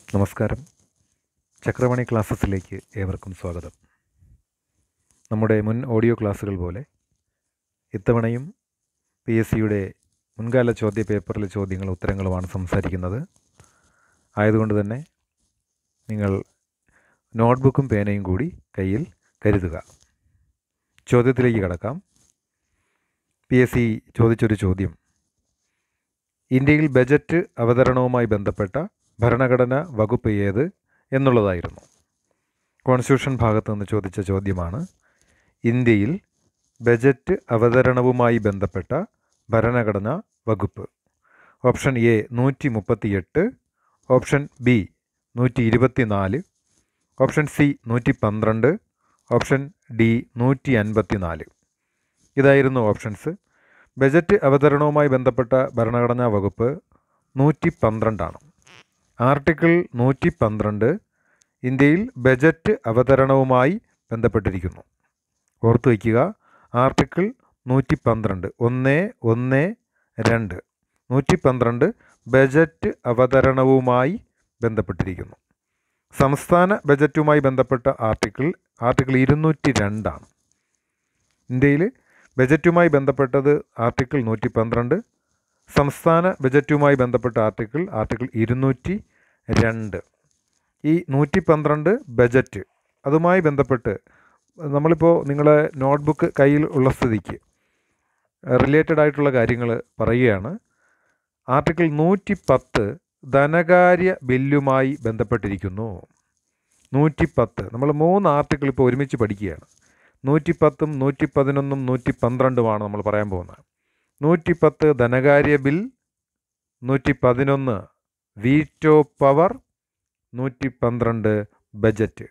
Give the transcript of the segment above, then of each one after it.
നമസ്കാരം ചക്രമണി ക്ലാസ്സസിലേക്ക് ഏവർക്കും സ്വാഗതം നമ്മുടെ മുൻ ഓഡിയോ ക്ലാസ്സുകൾ പോലെ ഇത്തവണയും പി എസ് സിയുടെ മുൻകാല ചോദ്യ പേപ്പറിലെ ചോദ്യങ്ങളും ഉത്തരങ്ങളുമാണ് സംസാരിക്കുന്നത് ആയതുകൊണ്ട് തന്നെ നിങ്ങൾ നോട്ട്ബുക്കും പേനയും കൂടി കയ്യിൽ കരുതുക ചോദ്യത്തിലേക്ക് കടക്കാം പി എസ് സി ചോദിച്ചൊരു ചോദ്യം ഇന്ത്യയിൽ ബജറ്റ് അവതരണവുമായി ബന്ധപ്പെട്ട ഭരണഘടന വകുപ്പ് ഏത് എന്നുള്ളതായിരുന്നു കോൺസ്റ്റിറ്റ്യൂഷൻ ഭാഗത്ത് നിന്ന് ചോദിച്ച ചോദ്യമാണ് ഇന്ത്യയിൽ ബജറ്റ് അവതരണവുമായി ബന്ധപ്പെട്ട ഭരണഘടന വകുപ്പ് ഓപ്ഷൻ എ നൂറ്റി മുപ്പത്തിയെട്ട് ഓപ്ഷൻ ബി നൂറ്റി ഇരുപത്തിനാല് ഓപ്ഷൻ സി നൂറ്റി പന്ത്രണ്ട് ഓപ്ഷൻ ഡി നൂറ്റി അൻപത്തി നാല് ഇതായിരുന്നു ഓപ്ഷൻസ് ബജറ്റ് അവതരണവുമായി ബന്ധപ്പെട്ട ഭരണഘടനാ വകുപ്പ് നൂറ്റി പന്ത്രണ്ടാണ് ആർട്ടിക്കിൾ നൂറ്റി പന്ത്രണ്ട് ഇന്ത്യയിൽ ബജറ്റ് അവതരണവുമായി ബന്ധപ്പെട്ടിരിക്കുന്നു ഓർത്തു വയ്ക്കുക ആർട്ടിക്കിൾ നൂറ്റി പന്ത്രണ്ട് ഒന്ന് ഒന്ന് രണ്ട് നൂറ്റി പന്ത്രണ്ട് ബജറ്റ് അവതരണവുമായി ബന്ധപ്പെട്ടിരിക്കുന്നു സംസ്ഥാന ബജറ്റുമായി ബന്ധപ്പെട്ട ആർട്ടിക്കിൾ ആർട്ടിക്കിൾ ഇരുന്നൂറ്റി രണ്ടാണ് ഇന്ത്യയിൽ ബജറ്റുമായി ബന്ധപ്പെട്ടത് ആർട്ടിക്കിൾ നൂറ്റി പന്ത്രണ്ട് സംസ്ഥാന ബജറ്റുമായി ബന്ധപ്പെട്ട ആർട്ടിക്കിൾ ആർട്ടിക്കിൾ ഇരുന്നൂറ്റി രണ്ട് ഈ നൂറ്റി പന്ത്രണ്ട് ബജറ്റ് അതുമായി ബന്ധപ്പെട്ട് നമ്മളിപ്പോൾ നിങ്ങളെ നോട്ട്ബുക്ക് കയ്യിൽ ഉള്ള സ്ഥിതിക്ക് റിലേറ്റഡ് ആയിട്ടുള്ള കാര്യങ്ങൾ പറയുകയാണ് ആർട്ടിക്കിൾ നൂറ്റി പത്ത് ധനകാര്യ ബില്ലുമായി ബന്ധപ്പെട്ടിരിക്കുന്നു നൂറ്റി പത്ത് നമ്മൾ മൂന്ന് ആർട്ടിക്കിൾ ഇപ്പോൾ ഒരുമിച്ച് പഠിക്കുകയാണ് നൂറ്റി പത്തും നൂറ്റി പതിനൊന്നും നൂറ്റി പന്ത്രണ്ടുമാണ് നമ്മൾ പറയാൻ പോകുന്നത് നൂറ്റി പത്ത് ധനകാര്യ ബിൽ നൂറ്റി പതിനൊന്ന് വീറ്റോ പവർ നൂറ്റി പന്ത്രണ്ട് ബജറ്റ്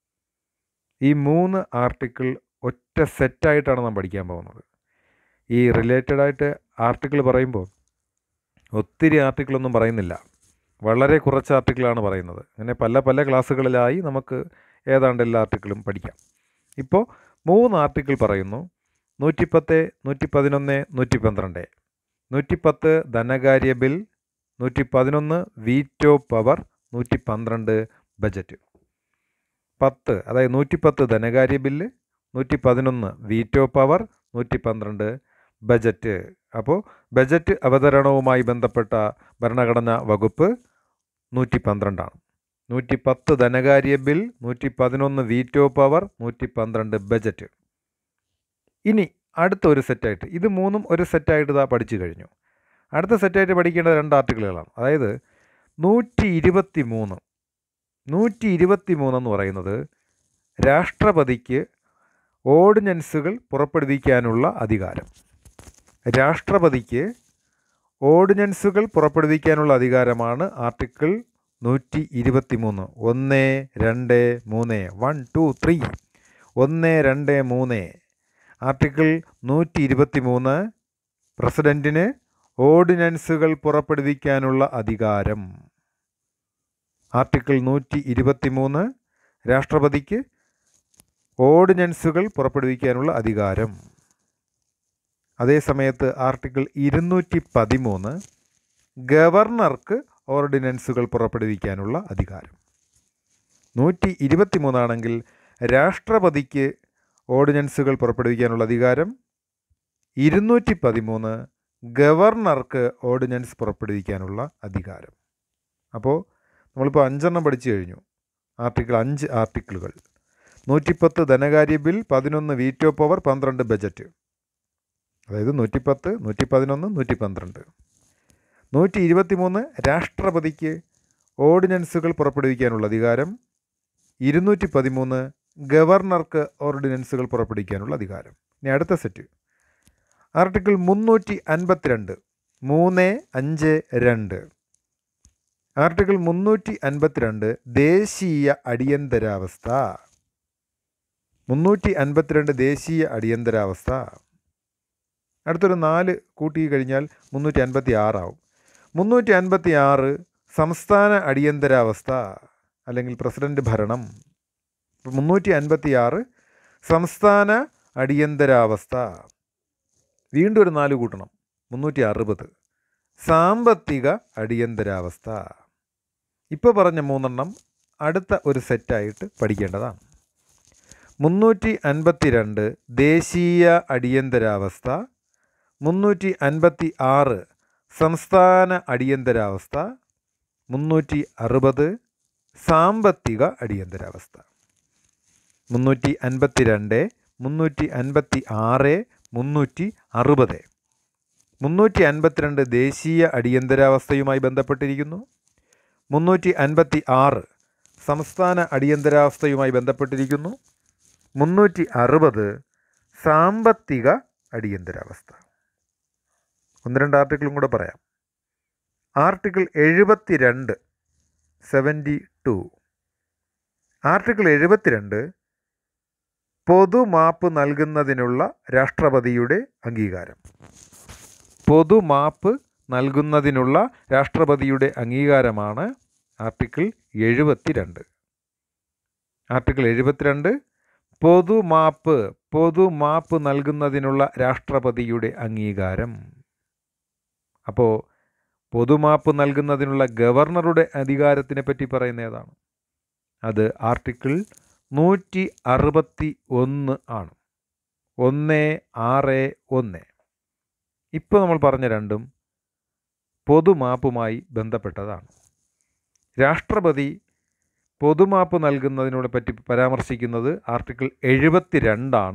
ഈ മൂന്ന് ആർട്ടിക്കിൾ ഒറ്റ സെറ്റായിട്ടാണ് നാം പഠിക്കാൻ പോകുന്നത് ഈ റിലേറ്റഡ് ആയിട്ട് ആർട്ടിക്കിൾ പറയുമ്പോൾ ഒത്തിരി ആർട്ടിക്കിളൊന്നും പറയുന്നില്ല വളരെ കുറച്ച് ആർട്ടിക്കിളാണ് പറയുന്നത് അങ്ങനെ പല പല ക്ലാസ്സുകളിലായി നമുക്ക് ഏതാണ്ട് എല്ലാ ആർട്ടിക്കിളും പഠിക്കാം ഇപ്പോൾ മൂന്ന് ആർട്ടിക്കിൾ പറയുന്നു നൂറ്റിപ്പത്ത് നൂറ്റി പതിനൊന്ന് നൂറ്റി പന്ത്രണ്ട് നൂറ്റിപ്പത്ത് ധനകാര്യ ബിൽ നൂറ്റി പതിനൊന്ന് വീറ്റോ പവർ നൂറ്റി പന്ത്രണ്ട് ബജറ്റ് പത്ത് അതായത് നൂറ്റിപ്പത്ത് ധനകാര്യ ബില്ല് നൂറ്റി പതിനൊന്ന് വീറ്റോ പവർ നൂറ്റി പന്ത്രണ്ട് ബജറ്റ് അപ്പോൾ ബജറ്റ് അവതരണവുമായി ബന്ധപ്പെട്ട ഭരണഘടനാ വകുപ്പ് നൂറ്റി പന്ത്രണ്ടാണ് നൂറ്റി പത്ത് ധനകാര്യ ബിൽ നൂറ്റി പതിനൊന്ന് വീറ്റോ പവർ നൂറ്റി പന്ത്രണ്ട് ബജറ്റ് ഇനി അടുത്ത ഒരു സെറ്റായിട്ട് ഇത് മൂന്നും ഒരു സെറ്റായിട്ട് ഇതാ പഠിച്ചു കഴിഞ്ഞു അടുത്ത സെറ്റായിട്ട് പഠിക്കേണ്ട രണ്ട് ആർട്ടിക്കിളുകളാണ് അതായത് നൂറ്റി ഇരുപത്തി മൂന്ന് നൂറ്റി ഇരുപത്തി മൂന്നെന്ന് പറയുന്നത് രാഷ്ട്രപതിക്ക് ഓർഡിനൻസുകൾ പുറപ്പെടുവിക്കാനുള്ള അധികാരം രാഷ്ട്രപതിക്ക് ഓർഡിനൻസുകൾ പുറപ്പെടുവിക്കാനുള്ള അധികാരമാണ് ആർട്ടിക്കിൾ നൂറ്റി ഇരുപത്തി മൂന്ന് ഒന്ന് രണ്ട് മൂന്ന് വൺ ടു ത്രീ ഒന്ന് രണ്ട് മൂന്ന് ആർട്ടിക്കിൾ നൂറ്റി ഇരുപത്തി മൂന്ന് പ്രസിഡൻറ്റിന് ഓർഡിനൻസുകൾ പുറപ്പെടുവിക്കാനുള്ള അധികാരം ആർട്ടിക്കിൾ നൂറ്റി ഇരുപത്തി മൂന്ന് രാഷ്ട്രപതിക്ക് ഓർഡിനൻസുകൾ പുറപ്പെടുവിക്കാനുള്ള അധികാരം അതേസമയത്ത് ആർട്ടിക്കിൾ ഇരുന്നൂറ്റി പതിമൂന്ന് ഗവർണർക്ക് ഓർഡിനൻസുകൾ പുറപ്പെടുവിക്കാനുള്ള അധികാരം നൂറ്റി ഇരുപത്തി മൂന്നാണെങ്കിൽ രാഷ്ട്രപതിക്ക് ഓർഡിനൻസുകൾ പുറപ്പെടുവിക്കാനുള്ള അധികാരം ഇരുന്നൂറ്റി പതിമൂന്ന് ഗവർണർക്ക് ഓർഡിനൻസ് പുറപ്പെടുവിക്കാനുള്ള അധികാരം അപ്പോൾ നമ്മളിപ്പോൾ അഞ്ചെണ്ണം പഠിച്ചു കഴിഞ്ഞു ആർട്ടിക്കിൾ അഞ്ച് ആർട്ടിക്കിളുകൾ നൂറ്റിപ്പത്ത് ധനകാര്യ ബിൽ പതിനൊന്ന് വീറ്റോ പവർ പന്ത്രണ്ട് ബജറ്റ് അതായത് നൂറ്റിപ്പത്ത് നൂറ്റി പതിനൊന്ന് നൂറ്റി പന്ത്രണ്ട് നൂറ്റി ഇരുപത്തി മൂന്ന് രാഷ്ട്രപതിക്ക് ഓർഡിനൻസുകൾ പുറപ്പെടുവിക്കാനുള്ള അധികാരം ഇരുന്നൂറ്റി പതിമൂന്ന് ഗവർണർക്ക് ഓർഡിനൻസുകൾ പുറപ്പെടുവിക്കാനുള്ള അധികാരം ഇനി അടുത്ത സെറ്റ് ആർട്ടിക്കിൾ മുന്നൂറ്റി അൻപത്തിരണ്ട് മൂന്ന് അഞ്ച് രണ്ട് ആർട്ടിക്കിൾ മുന്നൂറ്റി അൻപത്തിരണ്ട് ദേശീയ അടിയന്തരാവസ്ഥ മുന്നൂറ്റി അൻപത്തിരണ്ട് ദേശീയ അടിയന്തരാവസ്ഥ അടുത്തൊരു നാല് കൂട്ടി കഴിഞ്ഞാൽ മുന്നൂറ്റി അൻപത്തി ആറാവും മുന്നൂറ്റി അൻപത്തി ആറ് സംസ്ഥാന അടിയന്തരാവസ്ഥ അല്ലെങ്കിൽ പ്രസിഡന്റ് ഭരണം മുന്നൂറ്റി അൻപത്തി ആറ് സംസ്ഥാന അടിയന്തരാവസ്ഥ വീണ്ടും ഒരു നാല് കൂട്ടണം മുന്നൂറ്റി അറുപത് സാമ്പത്തിക അടിയന്തരാവസ്ഥ ഇപ്പോൾ പറഞ്ഞ മൂന്നെണ്ണം അടുത്ത ഒരു സെറ്റായിട്ട് പഠിക്കേണ്ടതാണ് മുന്നൂറ്റി അൻപത്തി രണ്ട് ദേശീയ അടിയന്തരാവസ്ഥ മുന്നൂറ്റി അൻപത്തി ആറ് സംസ്ഥാന അടിയന്തരാവസ്ഥ മുന്നൂറ്റി അറുപത് സാമ്പത്തിക അടിയന്തരാവസ്ഥ മുന്നൂറ്റി അൻപത്തി രണ്ട് മുന്നൂറ്റി അൻപത്തി ആറ് മുന്നൂറ്റി അറുപത് മുന്നൂറ്റി അൻപത്തിരണ്ട് ദേശീയ അടിയന്തരാവസ്ഥയുമായി ബന്ധപ്പെട്ടിരിക്കുന്നു മുന്നൂറ്റി അൻപത്തി ആറ് സംസ്ഥാന അടിയന്തരാവസ്ഥയുമായി ബന്ധപ്പെട്ടിരിക്കുന്നു മുന്നൂറ്റി അറുപത് സാമ്പത്തിക അടിയന്തരാവസ്ഥ ഒന്ന് രണ്ട് ആർട്ടിക്കിളും കൂടെ പറയാം ആർട്ടിക്കിൾ എഴുപത്തി രണ്ട് സെവൻറ്റി ടു ആർട്ടിക്കിൾ എഴുപത്തിരണ്ട് പൊതുമാപ്പ് നൽകുന്നതിനുള്ള രാഷ്ട്രപതിയുടെ അംഗീകാരം പൊതുമാപ്പ് നൽകുന്നതിനുള്ള രാഷ്ട്രപതിയുടെ അംഗീകാരമാണ് ആർട്ടിക്കിൾ എഴുപത്തിരണ്ട് ആർട്ടിക്കിൾ എഴുപത്തിരണ്ട് പൊതുമാപ്പ് പൊതുമാപ്പ് നൽകുന്നതിനുള്ള രാഷ്ട്രപതിയുടെ അംഗീകാരം അപ്പോൾ പൊതുമാപ്പ് നൽകുന്നതിനുള്ള ഗവർണറുടെ അധികാരത്തിനെ പറ്റി പറയുന്ന ഏതാണ് അത് ആർട്ടിക്കിൾ നൂറ്റി അറുപത്തി ഒന്ന് ആണ് ഒന്ന് ആറ് ഒന്ന് ഇപ്പോൾ നമ്മൾ പറഞ്ഞ രണ്ടും പൊതുമാപ്പുമായി ബന്ധപ്പെട്ടതാണ് രാഷ്ട്രപതി പൊതുമാപ്പ് നൽകുന്നതിനോട് പറ്റി പരാമർശിക്കുന്നത് ആർട്ടിക്കിൾ എഴുപത്തി രണ്ടാണ്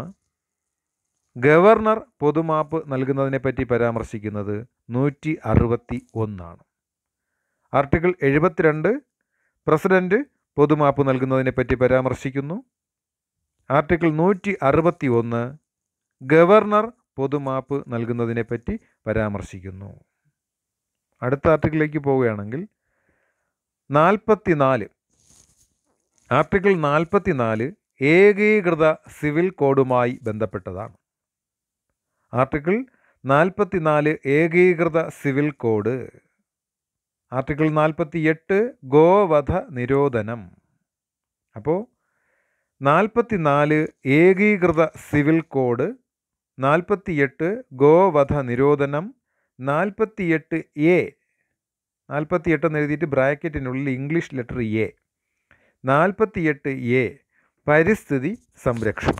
ഗവർണർ പൊതുമാപ്പ് നൽകുന്നതിനെ പറ്റി പരാമർശിക്കുന്നത് നൂറ്റി അറുപത്തി ഒന്നാണ് ആർട്ടിക്കിൾ എഴുപത്തിരണ്ട് പ്രസിഡന്റ് പൊതുമാപ്പ് നൽകുന്നതിനെ പറ്റി പരാമർശിക്കുന്നു ആർട്ടിക്കിൾ നൂറ്റി അറുപത്തി ഒന്ന് ഗവർണർ പൊതുമാപ്പ് നൽകുന്നതിനെ പറ്റി പരാമർശിക്കുന്നു അടുത്ത ആർട്ടിക്കിളിലേക്ക് പോവുകയാണെങ്കിൽ നാൽപ്പത്തി നാല് ആർട്ടിക്കിൾ നാൽപ്പത്തി നാല് ഏകീകൃത സിവിൽ കോഡുമായി ബന്ധപ്പെട്ടതാണ് ആർട്ടിക്കിൾ നാൽപ്പത്തി നാല് ഏകീകൃത സിവിൽ കോഡ് ആർട്ടിക്കിൾ നാൽപ്പത്തി എട്ട് ഗോവധ നിരോധനം അപ്പോൾ നാൽപ്പത്തി നാല് ഏകീകൃത സിവിൽ കോഡ് നാൽപ്പത്തിയെട്ട് ഗോവധ നിരോധനം നാൽപ്പത്തിയെട്ട് എ നാൽപ്പത്തിയെട്ട് എന്ന് എഴുതിയിട്ട് ബ്രാക്കറ്റിനുള്ളിൽ ഇംഗ്ലീഷ് ലെറ്റർ എ നാൽപ്പത്തിയെട്ട് എ പരിസ്ഥിതി സംരക്ഷണം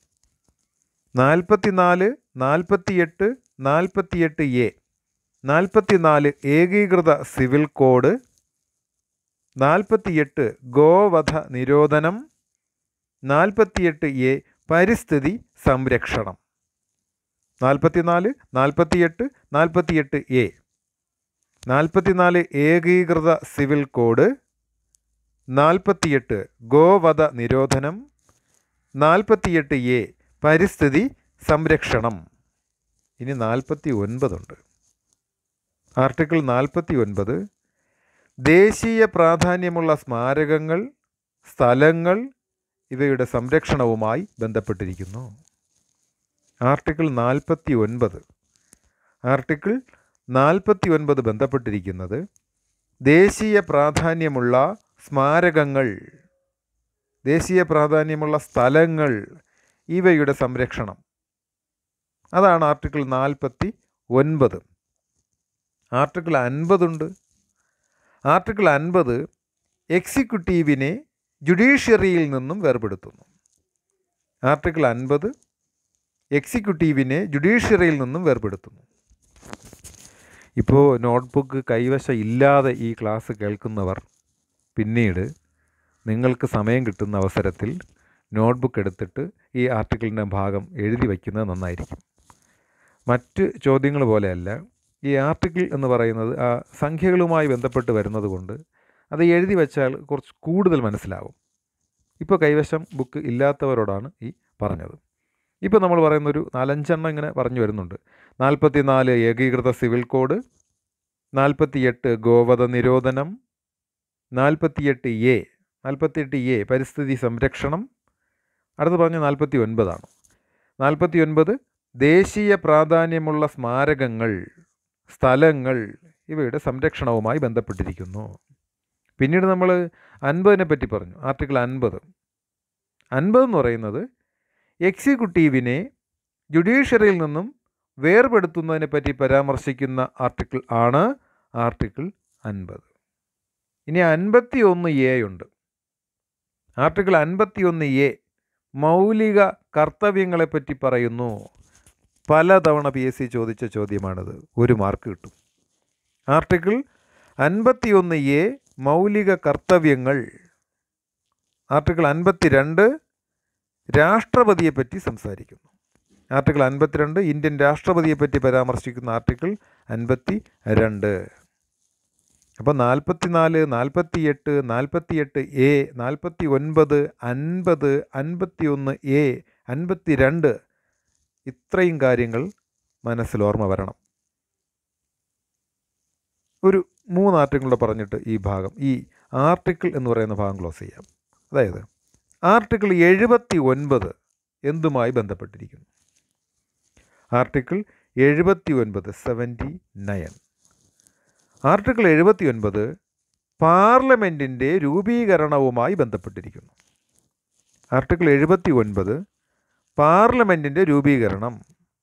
നാൽപ്പത്തിനാല് നാൽപ്പത്തിയെട്ട് നാൽപ്പത്തിയെട്ട് എ നാൽപ്പത്തിനാല് ഏകീകൃത സിവിൽ കോഡ് നാൽപ്പത്തിയെട്ട് ഗോവധ നിരോധനം നാൽപ്പത്തിയെട്ട് എ പരിസ്ഥിതി സംരക്ഷണം നാൽപ്പത്തിനാല് നാൽപ്പത്തിയെട്ട് നാൽപ്പത്തിയെട്ട് എ നാൽപ്പത്തിനാല് ഏകീകൃത സിവിൽ കോഡ് നാൽപ്പത്തിയെട്ട് ഗോവധ നിരോധനം നാൽപ്പത്തിയെട്ട് എ പരിസ്ഥിതി സംരക്ഷണം ഇനി നാൽപ്പത്തി ഒൻപതുണ്ട് ആർട്ടിക്കിൾ നാൽപ്പത്തി ഒൻപത് ദേശീയ പ്രാധാന്യമുള്ള സ്മാരകങ്ങൾ സ്ഥലങ്ങൾ ഇവയുടെ സംരക്ഷണവുമായി ബന്ധപ്പെട്ടിരിക്കുന്നു ആർട്ടിക്കിൾ നാൽപ്പത്തി ഒൻപത് ആർട്ടിക്കിൾ നാൽപ്പത്തി ഒൻപത് ബന്ധപ്പെട്ടിരിക്കുന്നത് ദേശീയ പ്രാധാന്യമുള്ള സ്മാരകങ്ങൾ ദേശീയ പ്രാധാന്യമുള്ള സ്ഥലങ്ങൾ ഇവയുടെ സംരക്ഷണം അതാണ് ആർട്ടിക്കിൾ നാൽപ്പത്തി ഒൻപത് ആർട്ടിക്കിൾ അൻപതുണ്ട് ആർട്ടിക്കിൾ അൻപത് എക്സിക്യൂട്ടീവിനെ ജുഡീഷ്യറിയിൽ നിന്നും വേർപെടുത്തുന്നു ആർട്ടിക്കിൾ അൻപത് എക്സിക്യൂട്ടീവിനെ ജുഡീഷ്യറിയിൽ നിന്നും വേർപെടുത്തുന്നു ഇപ്പോൾ നോട്ട്ബുക്ക് കൈവശം ഇല്ലാതെ ഈ ക്ലാസ് കേൾക്കുന്നവർ പിന്നീട് നിങ്ങൾക്ക് സമയം കിട്ടുന്ന അവസരത്തിൽ നോട്ട്ബുക്ക് എടുത്തിട്ട് ഈ ആർട്ടിക്കിളിൻ്റെ ഭാഗം എഴുതി വയ്ക്കുന്നത് നന്നായിരിക്കും മറ്റ് ചോദ്യങ്ങൾ പോലെയല്ല ഈ ആർട്ടിക്കിൾ എന്ന് പറയുന്നത് ആ സംഖ്യകളുമായി ബന്ധപ്പെട്ട് വരുന്നത് കൊണ്ട് അത് എഴുതി വെച്ചാൽ കുറച്ച് കൂടുതൽ മനസ്സിലാവും ഇപ്പോൾ കൈവശം ബുക്ക് ഇല്ലാത്തവരോടാണ് ഈ പറഞ്ഞത് ഇപ്പോൾ നമ്മൾ പറയുന്നൊരു നാലഞ്ചെണ്ണം ഇങ്ങനെ പറഞ്ഞു വരുന്നുണ്ട് നാൽപ്പത്തി നാല് ഏകീകൃത സിവിൽ കോഡ് നാൽപ്പത്തിയെട്ട് ഗോവധ നിരോധനം നാൽപ്പത്തിയെട്ട് എ നാൽപ്പത്തിയെട്ട് എ പരിസ്ഥിതി സംരക്ഷണം അടുത്ത് പറഞ്ഞ നാൽപ്പത്തി ഒൻപതാണ് നാൽപ്പത്തി ഒൻപത് ദേശീയ പ്രാധാന്യമുള്ള സ്മാരകങ്ങൾ സ്ഥലങ്ങൾ ഇവയുടെ സംരക്ഷണവുമായി ബന്ധപ്പെട്ടിരിക്കുന്നു പിന്നീട് നമ്മൾ അൻപതിനെ പറ്റി പറഞ്ഞു ആർട്ടിക്കിൾ അൻപത് അൻപത് എന്ന് പറയുന്നത് എക്സിക്യൂട്ടീവിനെ ജുഡീഷ്യറിയിൽ നിന്നും വേർപെടുത്തുന്നതിനെ പറ്റി പരാമർശിക്കുന്ന ആർട്ടിക്കിൾ ആണ് ആർട്ടിക്കിൾ അൻപത് ഇനി അൻപത്തി ഒന്ന് എ ഉണ്ട് ആർട്ടിക്കിൾ അൻപത്തി ഒന്ന് എ മൗലിക കർത്തവ്യങ്ങളെപ്പറ്റി പറയുന്നു പലതവണ പി എസ് സി ചോദിച്ച ചോദ്യമാണിത് ഒരു മാർക്ക് കിട്ടും ആർട്ടിക്കിൾ അൻപത്തി ഒന്ന് എ മൗലിക കർത്തവ്യങ്ങൾ ആർട്ടിക്കിൾ അൻപത്തി രണ്ട് രാഷ്ട്രപതിയെപ്പറ്റി സംസാരിക്കുന്നു ആർട്ടിക്കിൾ അൻപത്തിരണ്ട് ഇന്ത്യൻ രാഷ്ട്രപതിയെപ്പറ്റി പരാമർശിക്കുന്ന ആർട്ടിക്കിൾ അൻപത്തി രണ്ട് അപ്പോൾ നാൽപ്പത്തി നാല് നാൽപ്പത്തി എട്ട് നാൽപ്പത്തി എട്ട് എ നാൽപ്പത്തി ഒൻപത് അൻപത് അൻപത്തി ഒന്ന് എ അൻപത്തി രണ്ട് ഇത്രയും കാര്യങ്ങൾ മനസ്സിൽ ഓർമ്മ വരണം ഒരു മൂന്ന് ആർട്ടിക്കിളുടെ പറഞ്ഞിട്ട് ഈ ഭാഗം ഈ ആർട്ടിക്കിൾ എന്ന് പറയുന്ന ഭാഗം ക്ലോസ് ചെയ്യാം അതായത് ആർട്ടിക്കിൾ എഴുപത്തി ഒൻപത് എന്തുമായി ബന്ധപ്പെട്ടിരിക്കുന്നു ആർട്ടിക്കിൾ എഴുപത്തി ഒൻപത് സെവൻറ്റി നയൻ ആർട്ടിക്കിൾ എഴുപത്തി ഒൻപത് പാർലമെൻറ്റിൻ്റെ രൂപീകരണവുമായി ബന്ധപ്പെട്ടിരിക്കുന്നു ആർട്ടിക്കിൾ എഴുപത്തി ഒൻപത് പാർലമെൻറ്റിൻ്റെ രൂപീകരണം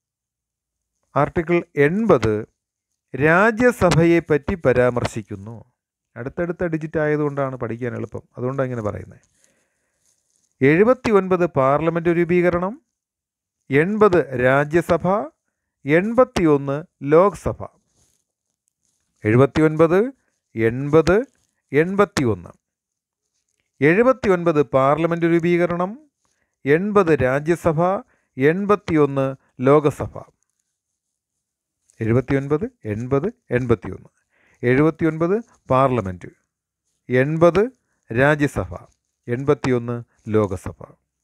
ആർട്ടിക്കിൾ എൺപത് രാജ്യസഭയെപ്പറ്റി പരാമർശിക്കുന്നു അടുത്തടുത്ത ഡിജിറ്റ് ആയതുകൊണ്ടാണ് പഠിക്കാൻ എളുപ്പം അതുകൊണ്ടാണ് ഇങ്ങനെ പറയുന്നത് എഴുപത്തി ഒൻപത് പാർലമെൻറ്റ് രൂപീകരണം എൺപത് രാജ്യസഭ എൺപത്തി ഒന്ന് ലോക്സഭ എഴുപത്തി ഒൻപത് എൺപത് എൺപത്തി ഒന്ന് എഴുപത്തി ഒൻപത് പാർലമെൻറ്റ് രൂപീകരണം എൺപത് രാജ്യസഭ എൺപത്തി ഒന്ന് ലോകസഭ എഴുപത്തി ഒൻപത് എൺപത് എൺപത്തി ഒന്ന് എഴുപത്തി ഒൻപത് പാർലമെൻറ്റ് എൺപത് രാജ്യസഭ എൺപത്തിയൊന്ന് ലോകസഭ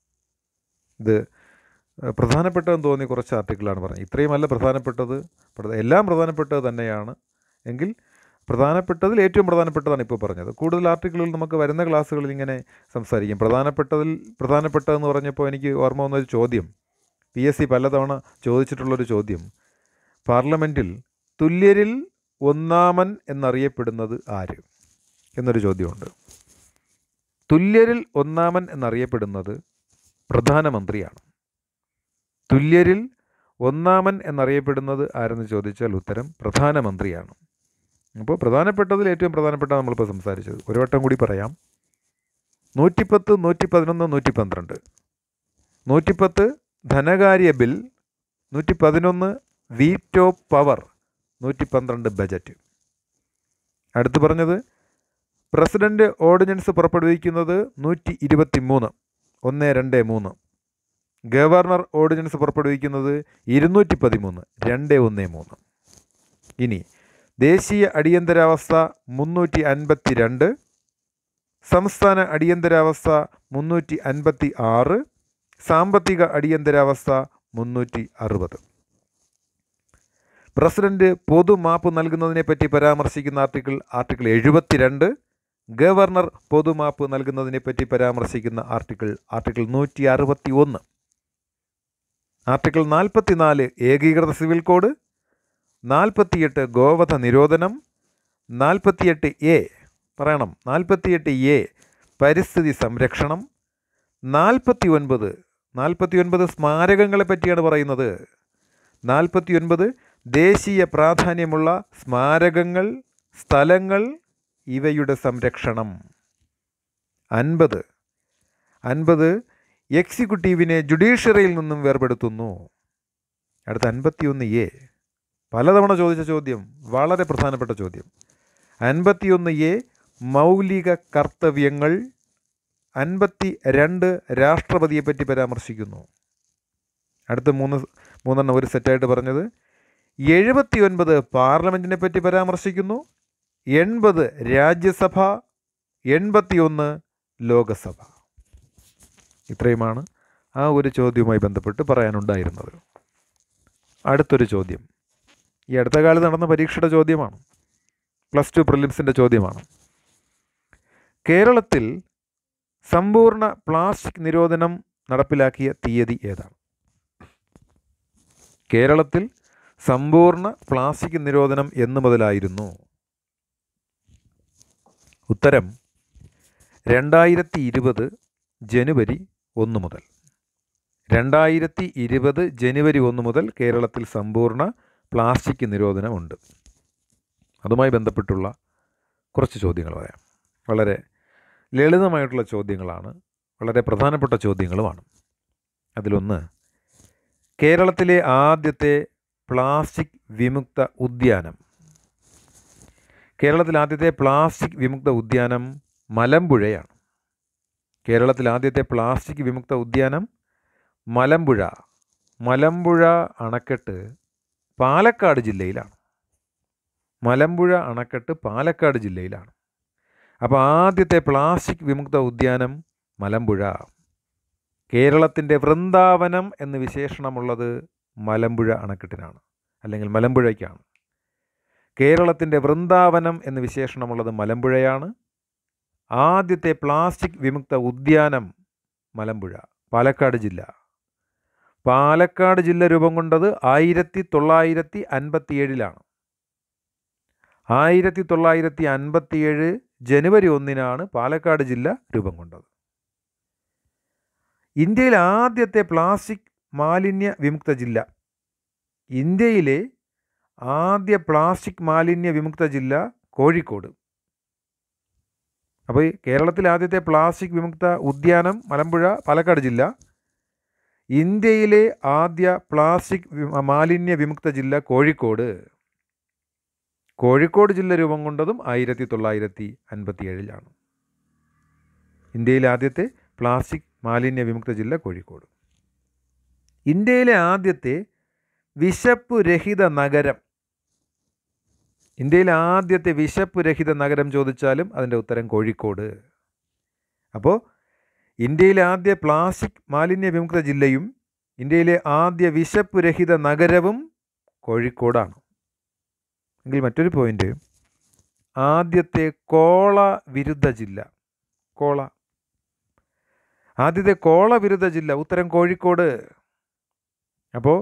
ഇത് പ്രധാനപ്പെട്ടതെന്ന് തോന്നി കുറച്ച് ആർട്ടിക്കിളാണ് പറഞ്ഞത് ഇത്രയുമല്ല പ്രധാനപ്പെട്ടത് പ്രധ- എല്ലാം പ്രധാനപ്പെട്ടത് തന്നെയാണ് എങ്കിൽ പ്രധാനപ്പെട്ടതിൽ ഏറ്റവും പ്രധാനപ്പെട്ടതാണ് ഇപ്പോൾ പറഞ്ഞത് കൂടുതൽ ആർട്ടിക്കിളുകൾ നമുക്ക് വരുന്ന ക്ലാസ്സുകളിൽ ഇങ്ങനെ സംസാരിക്കും പ്രധാനപ്പെട്ടതിൽ പ്രധാനപ്പെട്ടതെന്ന് പറഞ്ഞപ്പോൾ എനിക്ക് ഓർമ്മ വന്നൊരു ചോദ്യം പി എസ് സി പലതവണ ചോദിച്ചിട്ടുള്ളൊരു ചോദ്യം പാർലമെൻറ്റിൽ തുല്യരിൽ ഒന്നാമൻ എന്നറിയപ്പെടുന്നത് ആര് എന്നൊരു ചോദ്യമുണ്ട് തുല്യരിൽ ഒന്നാമൻ എന്നറിയപ്പെടുന്നത് പ്രധാനമന്ത്രിയാണ് തുല്യരിൽ ഒന്നാമൻ എന്നറിയപ്പെടുന്നത് ആരെന്ന് ചോദിച്ചാൽ ഉത്തരം പ്രധാനമന്ത്രിയാണ് അപ്പോൾ പ്രധാനപ്പെട്ടതിൽ ഏറ്റവും പ്രധാനപ്പെട്ട നമ്മളിപ്പോൾ സംസാരിച്ചത് ഒരു വട്ടം കൂടി പറയാം നൂറ്റിപ്പത്ത് നൂറ്റി പതിനൊന്ന് നൂറ്റി പന്ത്രണ്ട് നൂറ്റിപ്പത്ത് ധനകാര്യ ബിൽ നൂറ്റി പതിനൊന്ന് വീറ്റോ പവർ നൂറ്റി പന്ത്രണ്ട് ബജറ്റ് അടുത്ത് പറഞ്ഞത് പ്രസിഡന്റ് ഓർഡിനൻസ് പുറപ്പെടുവിക്കുന്നത് നൂറ്റി ഇരുപത്തി മൂന്ന് ഒന്ന് രണ്ട് മൂന്ന് ഗവർണർ ഓർഡിനൻസ് പുറപ്പെടുവിക്കുന്നത് ഇരുന്നൂറ്റി പതിമൂന്ന് രണ്ട് ഒന്ന് മൂന്ന് ഇനി ദേശീയ അടിയന്തരാവസ്ഥ മുന്നൂറ്റി അൻപത്തി രണ്ട് സംസ്ഥാന അടിയന്തരാവസ്ഥ മുന്നൂറ്റി അൻപത്തി ആറ് സാമ്പത്തിക അടിയന്തരാവസ്ഥ മുന്നൂറ്റി അറുപത് പ്രസിഡന്റ് പൊതുമാപ്പ് നൽകുന്നതിനെപ്പറ്റി പരാമർശിക്കുന്ന ആർട്ടിക്കിൾ ആർട്ടിക്കിൾ എഴുപത്തിരണ്ട് ഗവർണർ പൊതുമാപ്പ് നൽകുന്നതിനെപ്പറ്റി പരാമർശിക്കുന്ന ആർട്ടിക്കിൾ ആർട്ടിക്കിൾ നൂറ്റി അറുപത്തി ഒന്ന് ആർട്ടിക്കിൾ നാൽപ്പത്തിനാല് ഏകീകൃത സിവിൽ കോഡ് നാൽപ്പത്തിയെട്ട് ഗോവധ നിരോധനം നാൽപ്പത്തിയെട്ട് എ പറയണം നാൽപ്പത്തിയെട്ട് എ പരിസ്ഥിതി സംരക്ഷണം നാൽപ്പത്തി ഒൻപത് നാൽപ്പത്തി ഒൻപത് സ്മാരകങ്ങളെ പറ്റിയാണ് പറയുന്നത് നാൽപ്പത്തി ഒൻപത് ദേശീയ പ്രാധാന്യമുള്ള സ്മാരകങ്ങൾ സ്ഥലങ്ങൾ ഇവയുടെ സംരക്ഷണം അൻപത് അൻപത് എക്സിക്യൂട്ടീവിനെ ജുഡീഷ്യറിയിൽ നിന്നും വേർപെടുത്തുന്നു അടുത്ത അൻപത്തിയൊന്ന് എ പലതവണ ചോദിച്ച ചോദ്യം വളരെ പ്രധാനപ്പെട്ട ചോദ്യം അൻപത്തിയൊന്ന് എ മൗലിക കർത്തവ്യങ്ങൾ അൻപത്തി രണ്ട് രാഷ്ട്രപതിയെപ്പറ്റി പരാമർശിക്കുന്നു അടുത്ത മൂന്ന് മൂന്നെണ്ണം ഒരു സെറ്റായിട്ട് പറഞ്ഞത് എഴുപത്തി ഒൻപത് പാർലമെൻറ്റിനെ പറ്റി പരാമർശിക്കുന്നു എൺപത് രാജ്യസഭ എൺപത്തിയൊന്ന് ലോകസഭ ഇത്രയുമാണ് ആ ഒരു ചോദ്യവുമായി ബന്ധപ്പെട്ട് പറയാനുണ്ടായിരുന്നത് അടുത്തൊരു ചോദ്യം ഈ അടുത്ത കാലത്ത് നടന്ന പരീക്ഷയുടെ ചോദ്യമാണ് പ്ലസ് ടു പ്രിലിംസിൻ്റെ ചോദ്യമാണ് കേരളത്തിൽ സമ്പൂർണ്ണ പ്ലാസ്റ്റിക് നിരോധനം നടപ്പിലാക്കിയ തീയതി ഏതാണ് കേരളത്തിൽ സമ്പൂർണ്ണ പ്ലാസ്റ്റിക് നിരോധനം എന്ന് മുതലായിരുന്നു ഉത്തരം രണ്ടായിരത്തി ഇരുപത് ജനുവരി ഒന്ന് മുതൽ രണ്ടായിരത്തി ഇരുപത് ജനുവരി ഒന്ന് മുതൽ കേരളത്തിൽ സമ്പൂർണ്ണ പ്ലാസ്റ്റിക് നിരോധനമുണ്ട് അതുമായി ബന്ധപ്പെട്ടുള്ള കുറച്ച് ചോദ്യങ്ങൾ പറയാം വളരെ ലളിതമായിട്ടുള്ള ചോദ്യങ്ങളാണ് വളരെ പ്രധാനപ്പെട്ട ചോദ്യങ്ങളുമാണ് അതിലൊന്ന് കേരളത്തിലെ ആദ്യത്തെ പ്ലാസ്റ്റിക് വിമുക്ത ഉദ്യാനം കേരളത്തിലെ ആദ്യത്തെ പ്ലാസ്റ്റിക് വിമുക്ത ഉദ്യാനം മലമ്പുഴയാണ് കേരളത്തിലെ ആദ്യത്തെ പ്ലാസ്റ്റിക് വിമുക്ത ഉദ്യാനം മലമ്പുഴ മലമ്പുഴ അണക്കെട്ട് പാലക്കാട് ജില്ലയിലാണ് മലമ്പുഴ അണക്കെട്ട് പാലക്കാട് ജില്ലയിലാണ് അപ്പോൾ ആദ്യത്തെ പ്ലാസ്റ്റിക് വിമുക്ത ഉദ്യാനം മലമ്പുഴ കേരളത്തിൻ്റെ വൃന്ദാവനം എന്ന് വിശേഷണമുള്ളത് മലമ്പുഴ അണക്കെട്ടിനാണ് അല്ലെങ്കിൽ മലമ്പുഴയ്ക്കാണ് കേരളത്തിൻ്റെ വൃന്ദാവനം എന്ന് വിശേഷണമുള്ളത് മലമ്പുഴയാണ് ആദ്യത്തെ പ്ലാസ്റ്റിക് വിമുക്ത ഉദ്യാനം മലമ്പുഴ പാലക്കാട് ജില്ല പാലക്കാട് ജില്ല രൂപം കൊണ്ടത് ആയിരത്തി തൊള്ളായിരത്തി അൻപത്തിയേഴിലാണ് ആയിരത്തി തൊള്ളായിരത്തി അൻപത്തിയേഴ് ജനുവരി ഒന്നിനാണ് പാലക്കാട് ജില്ല രൂപം കൊണ്ടത് ഇന്ത്യയിലെ ആദ്യത്തെ പ്ലാസ്റ്റിക് മാലിന്യ വിമുക്ത ജില്ല ഇന്ത്യയിലെ ആദ്യ പ്ലാസ്റ്റിക് മാലിന്യ വിമുക്ത ജില്ല കോഴിക്കോട് അപ്പോൾ ഈ കേരളത്തിലെ ആദ്യത്തെ പ്ലാസ്റ്റിക് വിമുക്ത ഉദ്യാനം മലമ്പുഴ പാലക്കാട് ജില്ല ഇന്ത്യയിലെ ആദ്യ പ്ലാസ്റ്റിക് വി- മാലിന്യ വിമുക്ത ജില്ല കോഴിക്കോട് കോഴിക്കോട് ജില്ല രൂപം കൊണ്ടതും ആയിരത്തി തൊള്ളായിരത്തി അൻപത്തി ഏഴിലാണ് ഇന്ത്യയിലെ ആദ്യത്തെ പ്ലാസ്റ്റിക് മാലിന്യ വിമുക്ത ജില്ല കോഴിക്കോട് ഇന്ത്യയിലെ ആദ്യത്തെ വിശപ്പ് രഹിത നഗരം ഇന്ത്യയിലെ ആദ്യത്തെ വിശപ്പ് രഹിത നഗരം ചോദിച്ചാലും അതിൻ്റെ ഉത്തരം കോഴിക്കോട് അപ്പോൾ ഇന്ത്യയിലെ ആദ്യ പ്ലാസ്റ്റിക് മാലിന്യ വിമുക്ത ജില്ലയും ഇന്ത്യയിലെ ആദ്യ വിശപ്പ് രഹിത നഗരവും കോഴിക്കോടാണ് എങ്കിൽ മറ്റൊരു പോയിന്റ് ആദ്യത്തെ കോള വിരുദ്ധ ജില്ല കോള ആദ്യത്തെ കോള വിരുദ്ധ ജില്ല ഉത്തരം കോഴിക്കോട് അപ്പോൾ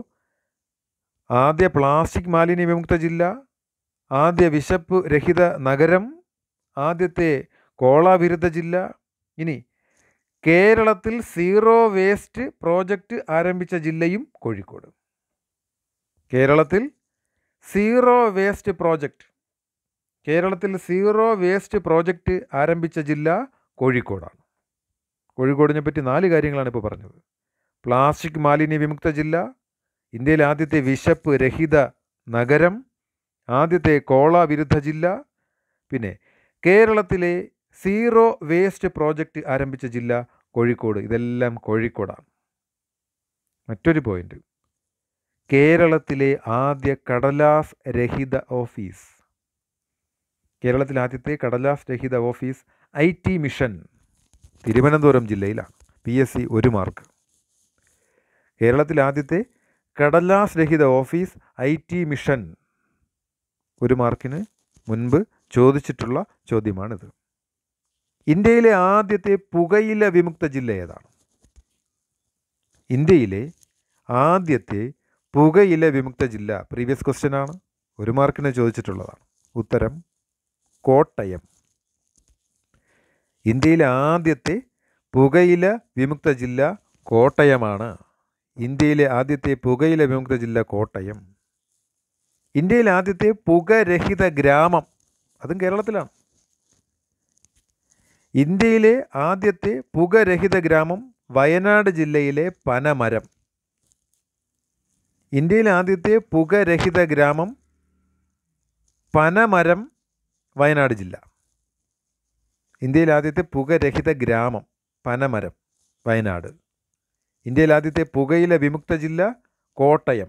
ആദ്യ പ്ലാസ്റ്റിക് മാലിന്യ വിമുക്ത ജില്ല ആദ്യ വിശപ്പ് രഹിത നഗരം ആദ്യത്തെ കോള വിരുദ്ധ ജില്ല ഇനി കേരളത്തിൽ സീറോ വേസ്റ്റ് പ്രോജക്റ്റ് ആരംഭിച്ച ജില്ലയും കോഴിക്കോട് കേരളത്തിൽ സീറോ വേസ്റ്റ് പ്രോജക്റ്റ് കേരളത്തിൽ സീറോ വേസ്റ്റ് പ്രോജക്റ്റ് ആരംഭിച്ച ജില്ല കോഴിക്കോടാണ് കോഴിക്കോടിനെ പറ്റി നാല് കാര്യങ്ങളാണ് ഇപ്പോൾ പറഞ്ഞത് പ്ലാസ്റ്റിക് മാലിന്യ വിമുക്ത ജില്ല ഇന്ത്യയിലെ ആദ്യത്തെ വിശപ്പ് രഹിത നഗരം ആദ്യത്തെ കോള വിരുദ്ധ ജില്ല പിന്നെ കേരളത്തിലെ സീറോ വേസ്റ്റ് പ്രോജക്റ്റ് ആരംഭിച്ച ജില്ല കോഴിക്കോട് ഇതെല്ലാം കോഴിക്കോടാണ് മറ്റൊരു പോയിന്റ് കേരളത്തിലെ ആദ്യ കടലാസ് രഹിത ഓഫീസ് കേരളത്തിലെ ആദ്യത്തെ കടലാസ് രഹിത office I T mission Thiruvananthapuram ജില്ലയിലാണ് പി എസ് സി ഒരു മാർക്ക് കേരളത്തിലെ ആദ്യത്തെ കടലാസ് രഹിത ഓഫീസ് ഐ ടി മിഷൻ ഒരു മാർക്കിന് മുൻപ് ചോദിച്ചിട്ടുള്ള ചോദ്യമാണിത് ഇന്ത്യയിലെ ആദ്യത്തെ പുകയില വിമുക്ത ജില്ല ഏതാണ് ഇന്ത്യയിലെ ആദ്യത്തെ പുകയില വിമുക്ത ജില്ല പ്രീവിയസ് ക്വസ്റ്റ്യൻ ആണ് ഒരു മാർക്കിന് ചോദിച്ചിട്ടുള്ളതാണ് ഉത്തരം കോട്ടയം ഇന്ത്യയിലെ ആദ്യത്തെ പുകയില വിമുക്ത ജില്ല കോട്ടയമാണ് ഇന്ത്യയിലെ ആദ്യത്തെ പുകയില വിമുക്ത ജില്ല കോട്ടയം ഇന്ത്യയിലെ ആദ്യത്തെ പുകരഹിത ഗ്രാമം അതും കേരളത്തിലാണ് ഇന്ത്യയിലെ ആദ്യത്തെ പുകരഹിത ഗ്രാമം വയനാട് ജില്ലയിലെ പനമരം ഇന്ത്യയിലെ ആദ്യത്തെ പുകരഹിത ഗ്രാമം പനമരം വയനാട് ജില്ല ഇന്ത്യയിലെ ആദ്യത്തെ പുകരഹിത ഗ്രാമം പനമരം വയനാട് ഇന്ത്യയിലെ ആദ്യത്തെ പുകയില വിമുക്ത ജില്ല കോട്ടയം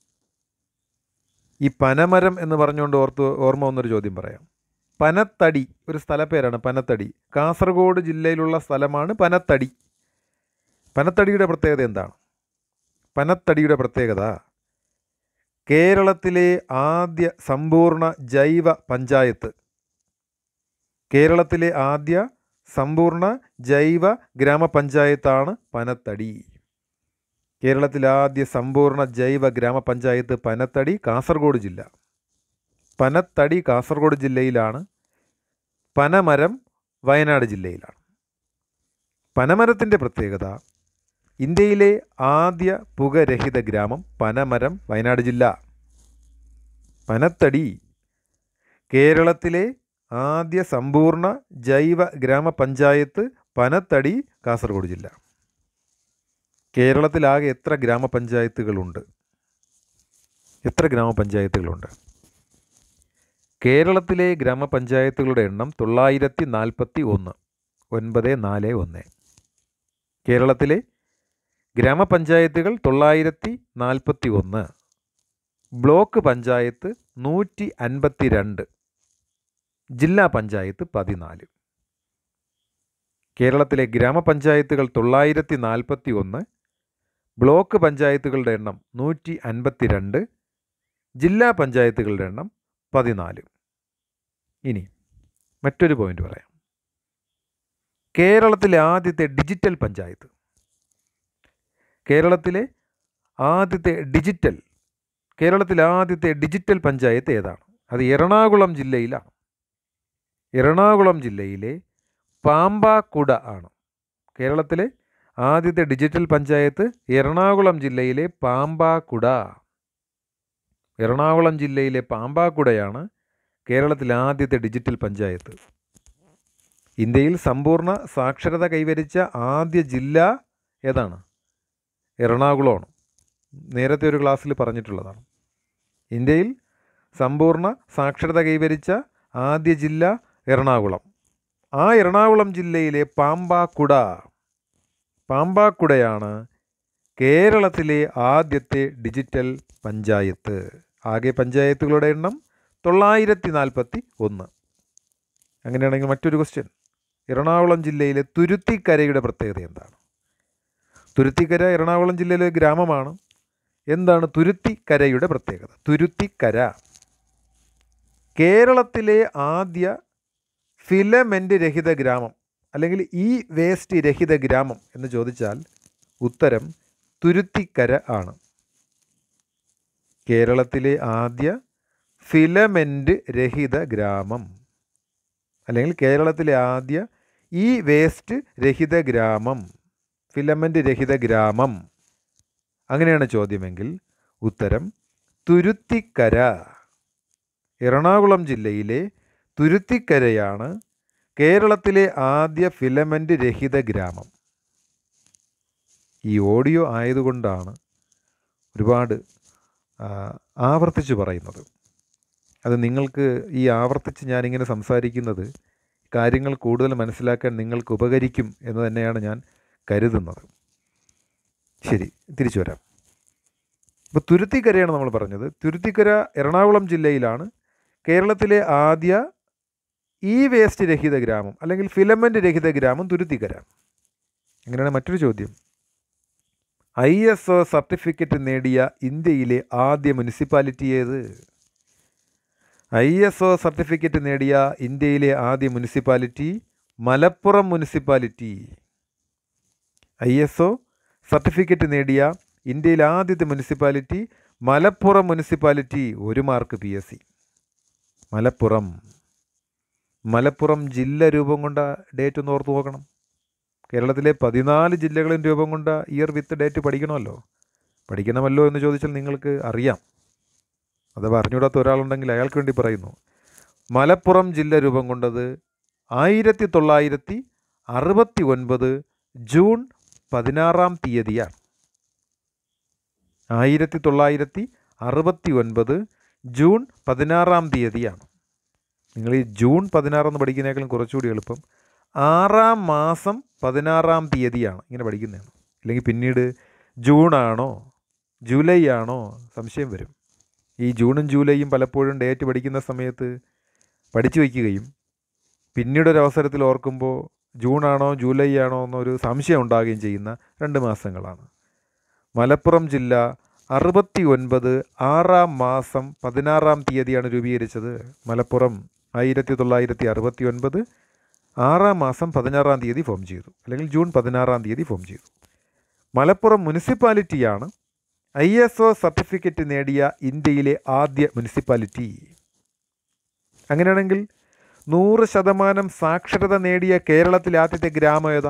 ഈ പനമരം എന്ന് പറഞ്ഞുകൊണ്ട് ഓർത്ത് ഓർമ്മ വന്നൊരു ചോദ്യം പറയാം പനത്തടി ഒരു സ്ഥലപ്പേരാണ് പനത്തടി കാസർഗോഡ് ജില്ലയിലുള്ള സ്ഥലമാണ് പനത്തടി പനത്തടിയുടെ പ്രത്യേകത എന്താണ് പനത്തടിയുടെ പ്രത്യേകത കേരളത്തിലെ ആദ്യ സമ്പൂർണ്ണ ജൈവ പഞ്ചായത്ത് കേരളത്തിലെ ആദ്യ സമ്പൂർണ്ണ ജൈവ ഗ്രാമപഞ്ചായത്താണ് പനത്തടി കേരളത്തിലെ ആദ്യ സമ്പൂർണ്ണ ജൈവ ഗ്രാമപഞ്ചായത്ത് പനത്തടി കാസർഗോഡ് ജില്ല പനത്തടി കാസർഗോഡ് ജില്ലയിലാണ് പനമരം വയനാട് ജില്ലയിലാണ് പനമരത്തിൻ്റെ പ്രത്യേകത ഇന്ത്യയിലെ ആദ്യ പുകരഹിത ഗ്രാമം പനമരം വയനാട് ജില്ല പനത്തടി കേരളത്തിലെ ആദ്യ സമ്പൂർണ്ണ ജൈവ ഗ്രാമപഞ്ചായത്ത് പനത്തടി കാസർഗോഡ് ജില്ല കേരളത്തിലാകെ എത്ര ഗ്രാമപഞ്ചായത്തുകളുണ്ട് എത്ര ഗ്രാമപഞ്ചായത്തുകളുണ്ട് കേരളത്തിലെ ഗ്രാമപഞ്ചായത്തുകളുടെ എണ്ണം തൊള്ളായിരത്തി നാൽപ്പത്തി ഒന്ന് ഒൻപത് നാല് ഒന്ന് കേരളത്തിലെ ഗ്രാമപഞ്ചായത്തുകൾ തൊള്ളായിരത്തി നാൽപ്പത്തി ഒന്ന് ബ്ലോക്ക് പഞ്ചായത്ത് നൂറ്റി അൻപത്തി രണ്ട് ജില്ലാ പഞ്ചായത്ത് പതിനാല് കേരളത്തിലെ ഗ്രാമപഞ്ചായത്തുകൾ തൊള്ളായിരത്തി നാൽപ്പത്തി ഒന്ന് ബ്ലോക്ക് പഞ്ചായത്തുകളുടെ എണ്ണം നൂറ്റി അൻപത്തി രണ്ട് ജില്ലാ പഞ്ചായത്തുകളുടെ എണ്ണം പതിനാല് ഇനി മറ്റൊരു പോയിന്റ് പറയാം കേരളത്തിലെ ആദ്യത്തെ ഡിജിറ്റൽ പഞ്ചായത്ത് കേരളത്തിലെ ആദ്യത്തെ ഡിജിറ്റൽ കേരളത്തിലെ ആദ്യത്തെ ഡിജിറ്റൽ പഞ്ചായത്ത് ഏതാണ് അത് എറണാകുളം ജില്ലയിലാണ് എറണാകുളം ജില്ലയിലെ പാമ്പാക്കുട ആണ് കേരളത്തിലെ ആദ്യത്തെ ഡിജിറ്റൽ പഞ്ചായത്ത് എറണാകുളം ജില്ലയിലെ പാമ്പാക്കുട എറണാകുളം ജില്ലയിലെ പാമ്പാക്കുടയാണ് കേരളത്തിലെ ആദ്യത്തെ ഡിജിറ്റൽ പഞ്ചായത്ത് ഇന്ത്യയിൽ സമ്പൂർണ്ണ സാക്ഷരത കൈവരിച്ച ആദ്യ ജില്ല ഏതാണ് എറണാകുളമാണ് നേരത്തെ ഒരു ക്ലാസ്സിൽ പറഞ്ഞിട്ടുള്ളതാണ് ഇന്ത്യയിൽ സമ്പൂർണ്ണ സാക്ഷരത കൈവരിച്ച ആദ്യ ജില്ല എറണാകുളം ആ എറണാകുളം ജില്ലയിലെ പാമ്പാക്കുട പാമ്പാക്കുടയാണ് കേരളത്തിലെ ആദ്യത്തെ ഡിജിറ്റൽ പഞ്ചായത്ത് ആകെ പഞ്ചായത്തുകളുടെ എണ്ണം തൊള്ളായിരത്തി നാൽപ്പത്തി ഒന്ന് അങ്ങനെയാണെങ്കിൽ മറ്റൊരു ക്വസ്റ്റ്യൻ എറണാകുളം ജില്ലയിലെ തുരുത്തിക്കരയുടെ പ്രത്യേകത എന്താണ് തുരുത്തിക്കര എറണാകുളം ജില്ലയിലെ ഗ്രാമമാണ് എന്താണ് തുരുത്തിക്കരയുടെ പ്രത്യേകത തുരുത്തിക്കര കേരളത്തിലെ ആദ്യ ഫിലമെൻ്റ് രഹിത ഗ്രാമം അല്ലെങ്കിൽ ഈ വേസ്റ്റ് രഹിത ഗ്രാമം എന്ന് ചോദിച്ചാൽ ഉത്തരം തുരുത്തിക്കര ആണ് കേരളത്തിലെ ആദ്യ ഫിലമെൻ്റ് രഹിത ഗ്രാമം അല്ലെങ്കിൽ കേരളത്തിലെ ആദ്യ ഈ വേസ്റ്റ് രഹിത ഗ്രാമം ഫിലമെൻ്റ് രഹിത ഗ്രാമം അങ്ങനെയാണ് ചോദ്യമെങ്കിൽ ഉത്തരം തുരുത്തിക്കര എറണാകുളം ജില്ലയിലെ തുരുത്തിക്കരയാണ് കേരളത്തിലെ ആദ്യ ഫിലമെൻ്റ് രഹിത ഗ്രാമം ഈ ഓഡിയോ ആയതുകൊണ്ടാണ് ഒരുപാട് ആ, ആവർത്തിച്ച് പറയുന്നത് അത് നിങ്ങൾക്ക് ഈ ആവർത്തിച്ച് ഞാനിങ്ങനെ സംസാരിക്കുന്നത് കാര്യങ്ങൾ കൂടുതൽ മനസ്സിലാക്കാൻ നിങ്ങൾക്ക് ഉപകരിക്കും എന്ന് തന്നെയാണ് ഞാൻ കരുതുന്നത് ശരി തിരിച്ചു വരാം ഇപ്പോൾ തുരുത്തിക്കരയാണ് നമ്മൾ പറഞ്ഞത് തുരുത്തിക്കര എറണാകുളം ജില്ലയിലാണ് കേരളത്തിലെ ആദ്യ ഈ വേസ്റ്റ് രഹിത ഗ്രാമം അല്ലെങ്കിൽ ഫിലമെൻ്റ് രഹിത ഗ്രാമം തുരുത്തിക്കര അങ്ങനെയാണ് മറ്റൊരു ചോദ്യം ഐ എസ് ഒ സർട്ടിഫിക്കറ്റ് നേടിയ ഇന്ത്യയിലെ ആദ്യ മുനിസിപ്പാലിറ്റി ഏത് ഐ എസ് ഒ സർട്ടിഫിക്കറ്റ് നേടിയ ഇന്ത്യയിലെ ആദ്യ municipality Malappuram municipality I S O certificate നേടിയ ഇന്ത്യയിലെ ആദ്യത്തെ മുനിസിപ്പാലിറ്റി മലപ്പുറം മുനിസിപ്പാലിറ്റി ഒരു mark P S C Malappuram Malappuram ജില്ല രൂപം കൊണ്ട ഡേറ്റ് ഒന്ന് ഓർത്ത് നോക്കണം കേരളത്തിലെ പതിനാല് ജില്ലകളും രൂപം കൊണ്ട ഇയർ വിത്ത് ഡേറ്റ് പഠിക്കണമല്ലോ പഠിക്കണമല്ലോ എന്ന് ചോദിച്ചാൽ നിങ്ങൾക്ക് അറിയാം അഥവാ അറിഞ്ഞൂടാത്ത ഒരാളുണ്ടെങ്കിൽ അയാൾക്ക് വേണ്ടി പറയുന്നു മലപ്പുറം ജില്ല രൂപം കൊണ്ടത് ആയിരത്തി തൊള്ളായിരത്തി അറുപത്തി ഒൻപത് ജൂൺ പതിനാറാം തീയതിയാണ് ആയിരത്തി തൊള്ളായിരത്തി അറുപത്തി ഒൻപത് ജൂൺ പതിനാറാം തീയതിയാണ് നിങ്ങൾ ഈ ജൂൺ പതിനാറെന്ന് പഠിക്കുന്നതിനേക്കാളും കുറച്ചുകൂടി എളുപ്പം ആറാം മാസം പതിനാറാം തീയതിയാണ് ഇങ്ങനെ പഠിക്കുന്നതാണ് അല്ലെങ്കിൽ പിന്നീട് ജൂണാണോ ജൂലൈ ആണോ സംശയം വരും ഈ ജൂണും ജൂലൈയും പലപ്പോഴും ഡേറ്റ് പഠിക്കുന്ന സമയത്ത് പഠിച്ചു വയ്ക്കുകയും പിന്നീട് ഒരു അവസരത്തിൽ ഓർക്കുമ്പോൾ ജൂണാണോ ജൂലൈ ആണോ എന്നൊരു സംശയം ഉണ്ടാകുകയും ചെയ്യുന്ന രണ്ട് മാസങ്ങളാണ് മലപ്പുറം ജില്ല അറുപത്തി ഒൻപത് ആറാം മാസം പതിനാറാം തീയതിയാണ് രൂപീകരിച്ചത് മലപ്പുറം ആയിരത്തി തൊള്ളായിരത്തി അറുപത്തി ഒൻപത് ആറാം മാസം പതിനാറാം തീയതി ഫോം ചെയ്തു അല്ലെങ്കിൽ ജൂൺ പതിനാറാം തീയതി ഫോം ചെയ്തു മലപ്പുറം മുനിസിപ്പാലിറ്റിയാണ് ഐ എസ് ഒ സർട്ടിഫിക്കറ്റ് നേടിയ ഇന്ത്യയിലെ ആദ്യ മുനിസിപ്പാലിറ്റി അങ്ങനെയാണെങ്കിൽ നൂറ് ശതമാനം സാക്ഷരത നേടിയ കേരളത്തിലെ ആദ്യത്തെ ഗ്രാമം ഏതാ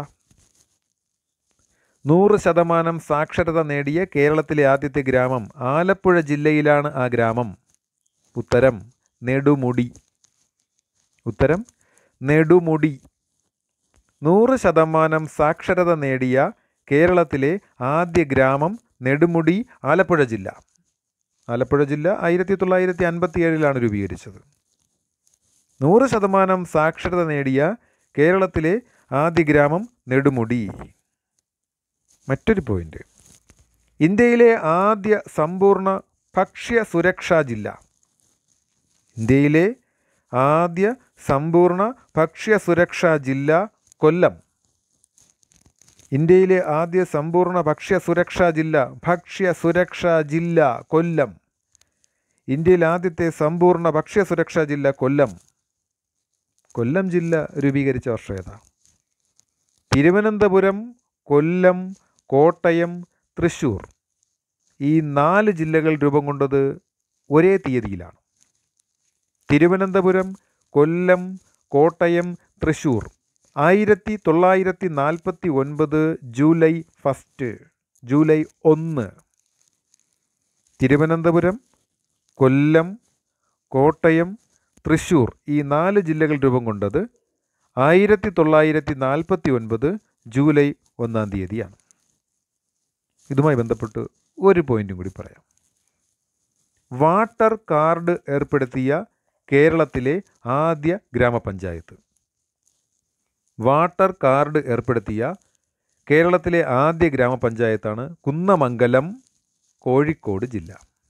നൂറ് ശതമാനം സാക്ഷരത നേടിയ കേരളത്തിലെ ആദ്യത്തെ ഗ്രാമം ആലപ്പുഴ ജില്ലയിലാണ് ആ ഗ്രാമം ഉത്തരം നെടുമുടി ഉത്തരം നെടുമുടി നൂറ് ശതമാനം സാക്ഷരത നേടിയ കേരളത്തിലെ ആദ്യ ഗ്രാമം നെടുമുടി ആലപ്പുഴ ജില്ല ആലപ്പുഴ ജില്ല ആയിരത്തി തൊള്ളായിരത്തി അൻപത്തി ഏഴിലാണ് രൂപീകരിച്ചത് നൂറ് ശതമാനം സാക്ഷരത നേടിയ കേരളത്തിലെ ആദ്യ ഗ്രാമം നെടുമുടി മറ്റൊരു പോയിന്റ് ഇന്ത്യയിലെ ആദ്യ സമ്പൂർണ്ണ ഭക്ഷ്യ സുരക്ഷാ ജില്ല ഇന്ത്യയിലെ ആദ്യ സമ്പൂർണ്ണ ഭക്ഷ്യ സുരക്ഷാ ജില്ല കൊല്ലം ഇന്ത്യയിലെ ആദ്യ സമ്പൂർണ്ണ ഭക്ഷ്യ സുരക്ഷാ ജില്ല ഭക്ഷ്യ സുരക്ഷാ ജില്ല കൊല്ലം ഇന്ത്യയിലെ ആദ്യത്തെ സമ്പൂർണ്ണ ഭക്ഷ്യ സുരക്ഷാ ജില്ല കൊല്ലം കൊല്ലം ജില്ല രൂപീകരിച്ച വർഷം ഏതാ തിരുവനന്തപുരം കൊല്ലം കോട്ടയം തൃശ്ശൂർ ഈ നാല് ജില്ലകൾ രൂപം കൊണ്ടത് ഒരേ തീയതിയിലാണ് തിരുവനന്തപുരം കൊല്ലം കോട്ടയം തൃശ്ശൂർ ആയിരത്തി തൊള്ളായിരത്തി നാൽപ്പത്തി ഒൻപത് ജൂലൈ ഫസ്റ്റ് ജൂലൈ ഒന്ന് തിരുവനന്തപുരം കൊല്ലം കോട്ടയം തൃശ്ശൂർ ഈ നാല് ജില്ലകൾ രൂപം കൊണ്ടത് ആയിരത്തി തൊള്ളായിരത്തി നാൽപ്പത്തി ഒൻപത് ജൂലൈ ഒന്നാം തീയതിയാണ് ഇതുമായി ബന്ധപ്പെട്ട് ഒരു പോയിന്റും കൂടി പറയാം വാട്ടർ കാർഡ് ഏർപ്പെടുത്തിയ കേരളത്തിലെ ആദ്യ ഗ്രാമപഞ്ചായത്ത് വാട്ടർ കാർഡ് ഏർപ്പെടുത്തിയ കേരളത്തിലെ ആദ്യ ഗ്രാമപഞ്ചായത്താണ് കുന്നമംഗലം കോഴിക്കോട് ജില്ല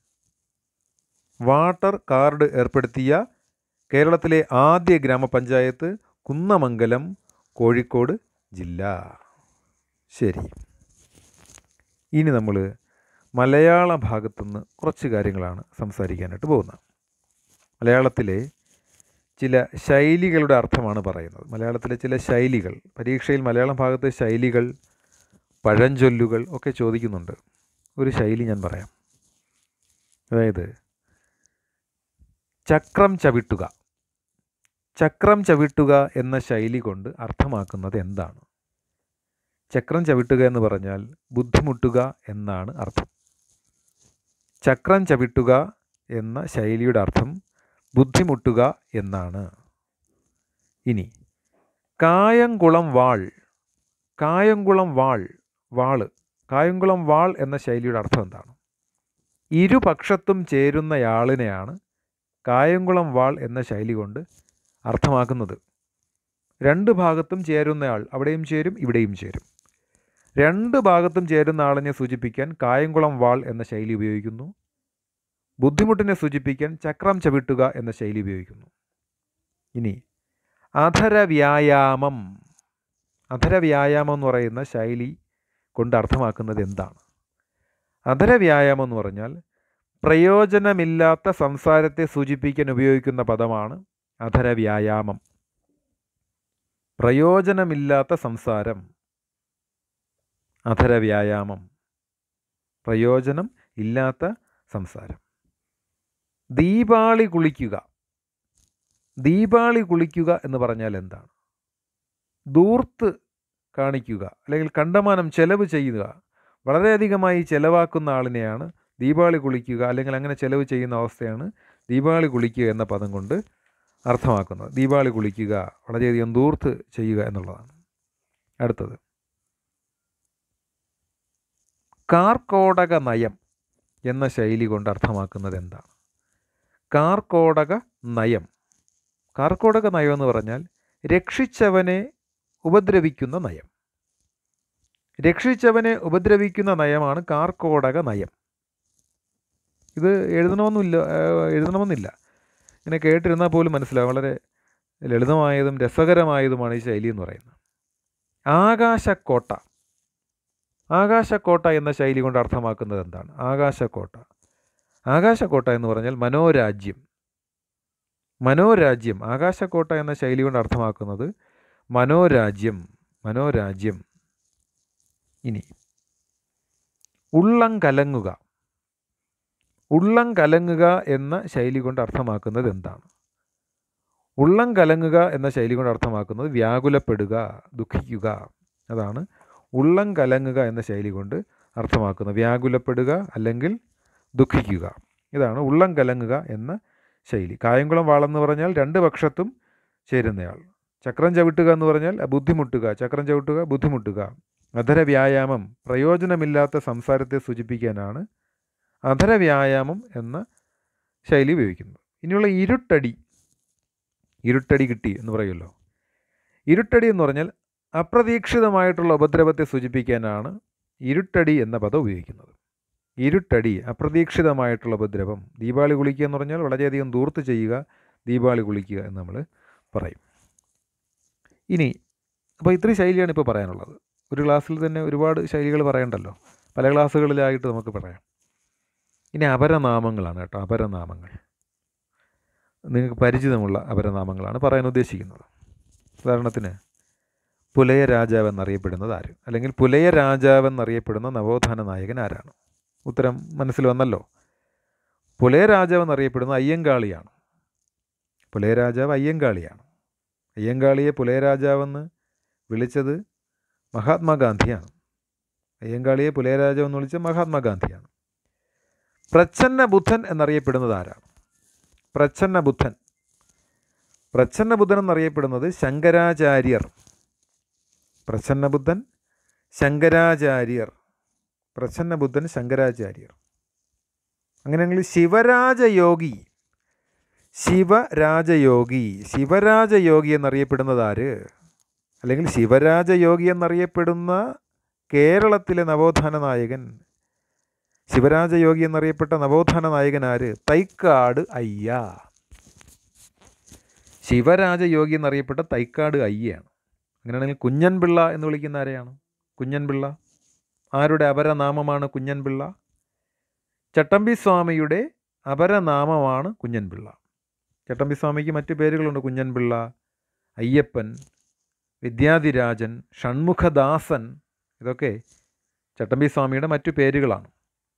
വാട്ടർ കാർഡ് ഏർപ്പെടുത്തിയ കേരളത്തിലെ ആദ്യ ഗ്രാമപഞ്ചായത്ത് കുന്നമംഗലം കോഴിക്കോട് ജില്ല ശരി ഇനി നമ്മൾ മലയാള ഭാഗത്തുനിന്ന് കുറച്ച് കാര്യങ്ങളാണ് സംസാരിക്കാനായിട്ട് പോകുന്നത് മലയാളത്തിലെ ചില ശൈലികളുടെ അർത്ഥമാണ് പറയുന്നത് മലയാളത്തിലെ ചില ശൈലികൾ പരീക്ഷയിൽ മലയാളം ഭാഗത്തെ ശൈലികൾ പഴഞ്ചൊല്ലുകൾ ഒക്കെ ചോദിക്കുന്നുണ്ട് ഒരു ശൈലി ഞാൻ പറയാം അതായത് ചക്രം ചവിട്ടുക ചക്രം ചവിട്ടുക എന്ന ശൈലി കൊണ്ട് അർത്ഥമാക്കുന്നത് എന്താണ് ചക്രം ചവിട്ടുക എന്ന് പറഞ്ഞാൽ ബുദ്ധിമുട്ടുക എന്നാണ് അർത്ഥം ചക്രം ചവിട്ടുക എന്ന ശൈലിയുടെ അർത്ഥം ബുദ്ധിമുട്ടുക എന്നാണ് ഇനി കായംകുളം വാൾ കായംകുളം വാൾ വാള് കായംകുളം വാൾ എന്ന ശൈലിയുടെ അർത്ഥം എന്താണ് ഇരുപക്ഷത്തും ചേരുന്നയാളിനെയാണ് കായംകുളം വാൾ എന്ന ശൈലി കൊണ്ട് അർത്ഥമാക്കുന്നത് രണ്ട് ഭാഗത്തും ചേരുന്നയാൾ അവിടെയും ചേരും ഇവിടെയും ചേരും രണ്ട് ഭാഗത്തും ചേരുന്ന ആളിനെ സൂചിപ്പിക്കാൻ കായംകുളം വാൾ എന്ന ശൈലി ഉപയോഗിക്കുന്നു ബുദ്ധിമുട്ടിനെ സൂചിപ്പിക്കാൻ ചക്രം ചവിട്ടുക എന്ന ശൈലി ഉപയോഗിക്കുന്നു ഇനി അധര വ്യായാമം അധര വ്യായാമം എന്ന് പറയുന്ന ശൈലി കൊണ്ട് അർത്ഥമാക്കുന്നത് എന്താണ് അധര വ്യായാമം എന്ന് പറഞ്ഞാൽ പ്രയോജനമില്ലാത്ത സംസാരത്തെ സൂചിപ്പിക്കാൻ ഉപയോഗിക്കുന്ന പദമാണ് അധര വ്യായാമം പ്രയോജനമില്ലാത്ത സംസാരം അധര വ്യായാമം പ്രയോജനം ഇല്ലാത്ത സംസാരം ദീപാളി കുളിക്കുക ദീപാളി കുളിക്കുക എന്ന് പറഞ്ഞാൽ എന്താണ് ദൂർത്ത് കാണിക്കുക അല്ലെങ്കിൽ കണ്ടമാനം ചെലവ് ചെയ്യുക വളരെയധികമായി ചെലവാക്കുന്ന ആളിനെയാണ് ദീപാവളി കുളിക്കുക അല്ലെങ്കിൽ അങ്ങനെ ചെലവ് ചെയ്യുന്ന അവസ്ഥയാണ് ദീപാവളി കുളിക്കുക എന്ന പദം കൊണ്ട് അർത്ഥമാക്കുന്നത് ദീപാവളി കുളിക്കുക വളരെയധികം ദൂർത്ത് ചെയ്യുക എന്നുള്ളതാണ് അടുത്തത് കാർക്കോടക നയം എന്ന ശൈലി കൊണ്ട് അർത്ഥമാക്കുന്നത് എന്താണ് കാർക്കോടക നയം കാർക്കോടക നയം എന്ന് പറഞ്ഞാൽ രക്ഷിച്ചവനെ ഉപദ്രവിക്കുന്ന നയം രക്ഷിച്ചവനെ ഉപദ്രവിക്കുന്ന നയമാണ് കാർക്കോടക നയം ഇത് എഴുതണമെന്നില്ല എഴുതണമെന്നില്ല ഇങ്ങനെ കേട്ടിരുന്നാൽ പോലും മനസ്സിലാവും വളരെ ലളിതമായതും രസകരമായതുമാണ് ഈ ശൈലി എന്ന് പറയുന്നത് ആകാശക്കോട്ട ആകാശക്കോട്ട എന്ന ശൈലി കൊണ്ട് അർത്ഥമാക്കുന്നത് എന്താണ് ആകാശക്കോട്ട ആകാശക്കോട്ട എന്ന് പറഞ്ഞാൽ മനോരാജ്യം മനോരാജ്യം ആകാശക്കോട്ട എന്ന ശൈലി കൊണ്ട് അർത്ഥമാക്കുന്നത് മനോരാജ്യം മനോരാജ്യം ഇനി ഉള്ളം കലങ്ങുക ഉള്ളം കലങ്ങുക എന്ന ശൈലി കൊണ്ട് അർത്ഥമാക്കുന്നത് എന്താണ് ഉള്ളം കലങ്ങുക എന്ന ശൈലി കൊണ്ട് അർത്ഥമാക്കുന്നത് വ്യാകുലപ്പെടുക ദുഃഖിക്കുക അതാണ് ഉള്ളം കലങ്ങുക എന്ന ശൈലി കൊണ്ട് അർത്ഥമാക്കുന്നത് വ്യാകുലപ്പെടുക അല്ലെങ്കിൽ ദുഃഖിക്കുക ഇതാണ് ഉള്ളം കലങ്ങുക എന്ന ശൈലി കായംകുളം വാളെന്ന് പറഞ്ഞാൽ രണ്ട് പക്ഷത്തും ചേരുന്നയാൾ ചക്രം ചവിട്ടുക എന്ന് പറഞ്ഞാൽ ബുദ്ധിമുട്ടുക ചക്രം ചവിട്ടുക ബുദ്ധിമുട്ടുക അധര വ്യായാമം പ്രയോജനമില്ലാത്ത സംസാരത്തെ സൂചിപ്പിക്കാനാണ് അധര വ്യായാമം എന്ന ശൈലി ഉപയോഗിക്കുന്നത് ഇനിയുള്ള ഇരുട്ടടി ഇരുട്ടടി കിട്ടി എന്ന് പറയുമല്ലോ ഇരുട്ടടി എന്ന് പറഞ്ഞാൽ അപ്രതീക്ഷിതമായിട്ടുള്ള ഉപദ്രവത്തെ സൂചിപ്പിക്കാനാണ് ഇരുട്ടടി എന്ന പദം ഉപയോഗിക്കുന്നത് ഇരുട്ടടി അപ്രതീക്ഷിതമായിട്ടുള്ള ഉപദ്രവം ദീപാവലി കുളിക്കുക എന്ന് പറഞ്ഞാൽ വളരെയധികം ദൂർത്ത് ചെയ്യുക ദീപാവലി കുളിക്കുക എന്ന് നമ്മൾ പറയും ഇനി അപ്പോൾ ഇത്രയും ശൈലിയാണ് ഇപ്പോൾ പറയാനുള്ളത് ഒരു ക്ലാസ്സിൽ തന്നെ ഒരുപാട് ശൈലികൾ പറയണ്ടല്ലോ പല ക്ലാസ്സുകളിലായിട്ട് നമുക്ക് പറയാം ഇനി അപരനാമങ്ങളാണ് കേട്ടോ അപരനാമങ്ങൾ നിങ്ങൾക്ക് പരിചിതമുള്ള അപരനാമങ്ങളാണ് പറയാൻ ഉദ്ദേശിക്കുന്നത് ഉദാഹരണത്തിന് പുലയ രാജാവ് എന്നറിയപ്പെടുന്നത് ആര് അല്ലെങ്കിൽ പുലയ രാജാവ് എന്നറിയപ്പെടുന്ന നവോത്ഥാന നായകൻ ആരാണ് ഉത്തരം മനസ്സിൽ വന്നല്ലോ പുലയ രാജാവ് എന്നറിയപ്പെടുന്ന അയ്യങ്കാളിയാണ് പുലയ രാജാവ് അയ്യങ്കാളിയാണ് അയ്യങ്കാളിയെ പുലയ രാജാവെന്ന് വിളിച്ചത് മഹാത്മാഗാന്ധിയാണ് അയ്യങ്കാളിയെ പുലയ രാജാവ് എന്ന് വിളിച്ചത് മഹാത്മാഗാന്ധിയാണ് പ്രച്ഛന്ന ബുദ്ധൻ എന്നറിയപ്പെടുന്നത് ആരാണ് പ്രച്ഛന്ന ബുദ്ധൻ പ്രച്ഛന്ന ബുദ്ധൻ എന്നറിയപ്പെടുന്നത് ശങ്കരാചാര്യർ പ്രച്ഛന്ന ബുദ്ധൻ ശങ്കരാചാര്യർ പ്രച്ഛന്ന ബുദ്ധൻ ശങ്കരാചാര്യർ അങ്ങനെയാണെങ്കിൽ ശിവരാജയോഗി ശിവരാജയോഗി ശിവരാജയോഗി എന്നറിയപ്പെടുന്നത് ആര് അല്ലെങ്കിൽ ശിവരാജയോഗി എന്നറിയപ്പെടുന്ന കേരളത്തിലെ നവോത്ഥാന നായകൻ ശിവരാജയോഗി എന്നറിയപ്പെട്ട നവോത്ഥാന നായകൻ ആര് തൈക്കാട് അയ്യ ശിവരാജയോഗി എന്നറിയപ്പെട്ട തൈക്കാട് അയ്യയാണ് അങ്ങനെയാണെങ്കിൽ കുഞ്ഞൻപിള്ള എന്ന് വിളിക്കുന്ന ആരെയാണ് കുഞ്ഞൻപിള്ള ആരുടെ അപരനാമമാണ് കുഞ്ഞൻപിള്ള ചട്ടമ്പി സ്വാമിയുടെ അപരനാമമാണ് കുഞ്ഞൻപിള്ള ചട്ടമ്പി സ്വാമിക്ക് മറ്റു പേരുകളുണ്ട് കുഞ്ഞൻപിള്ള അയ്യപ്പൻ വിദ്യാധിരാജൻ ഷൺമുഖദാസൻ ഇതൊക്കെ ചട്ടമ്പി സ്വാമിയുടെ മറ്റു പേരുകളാണ്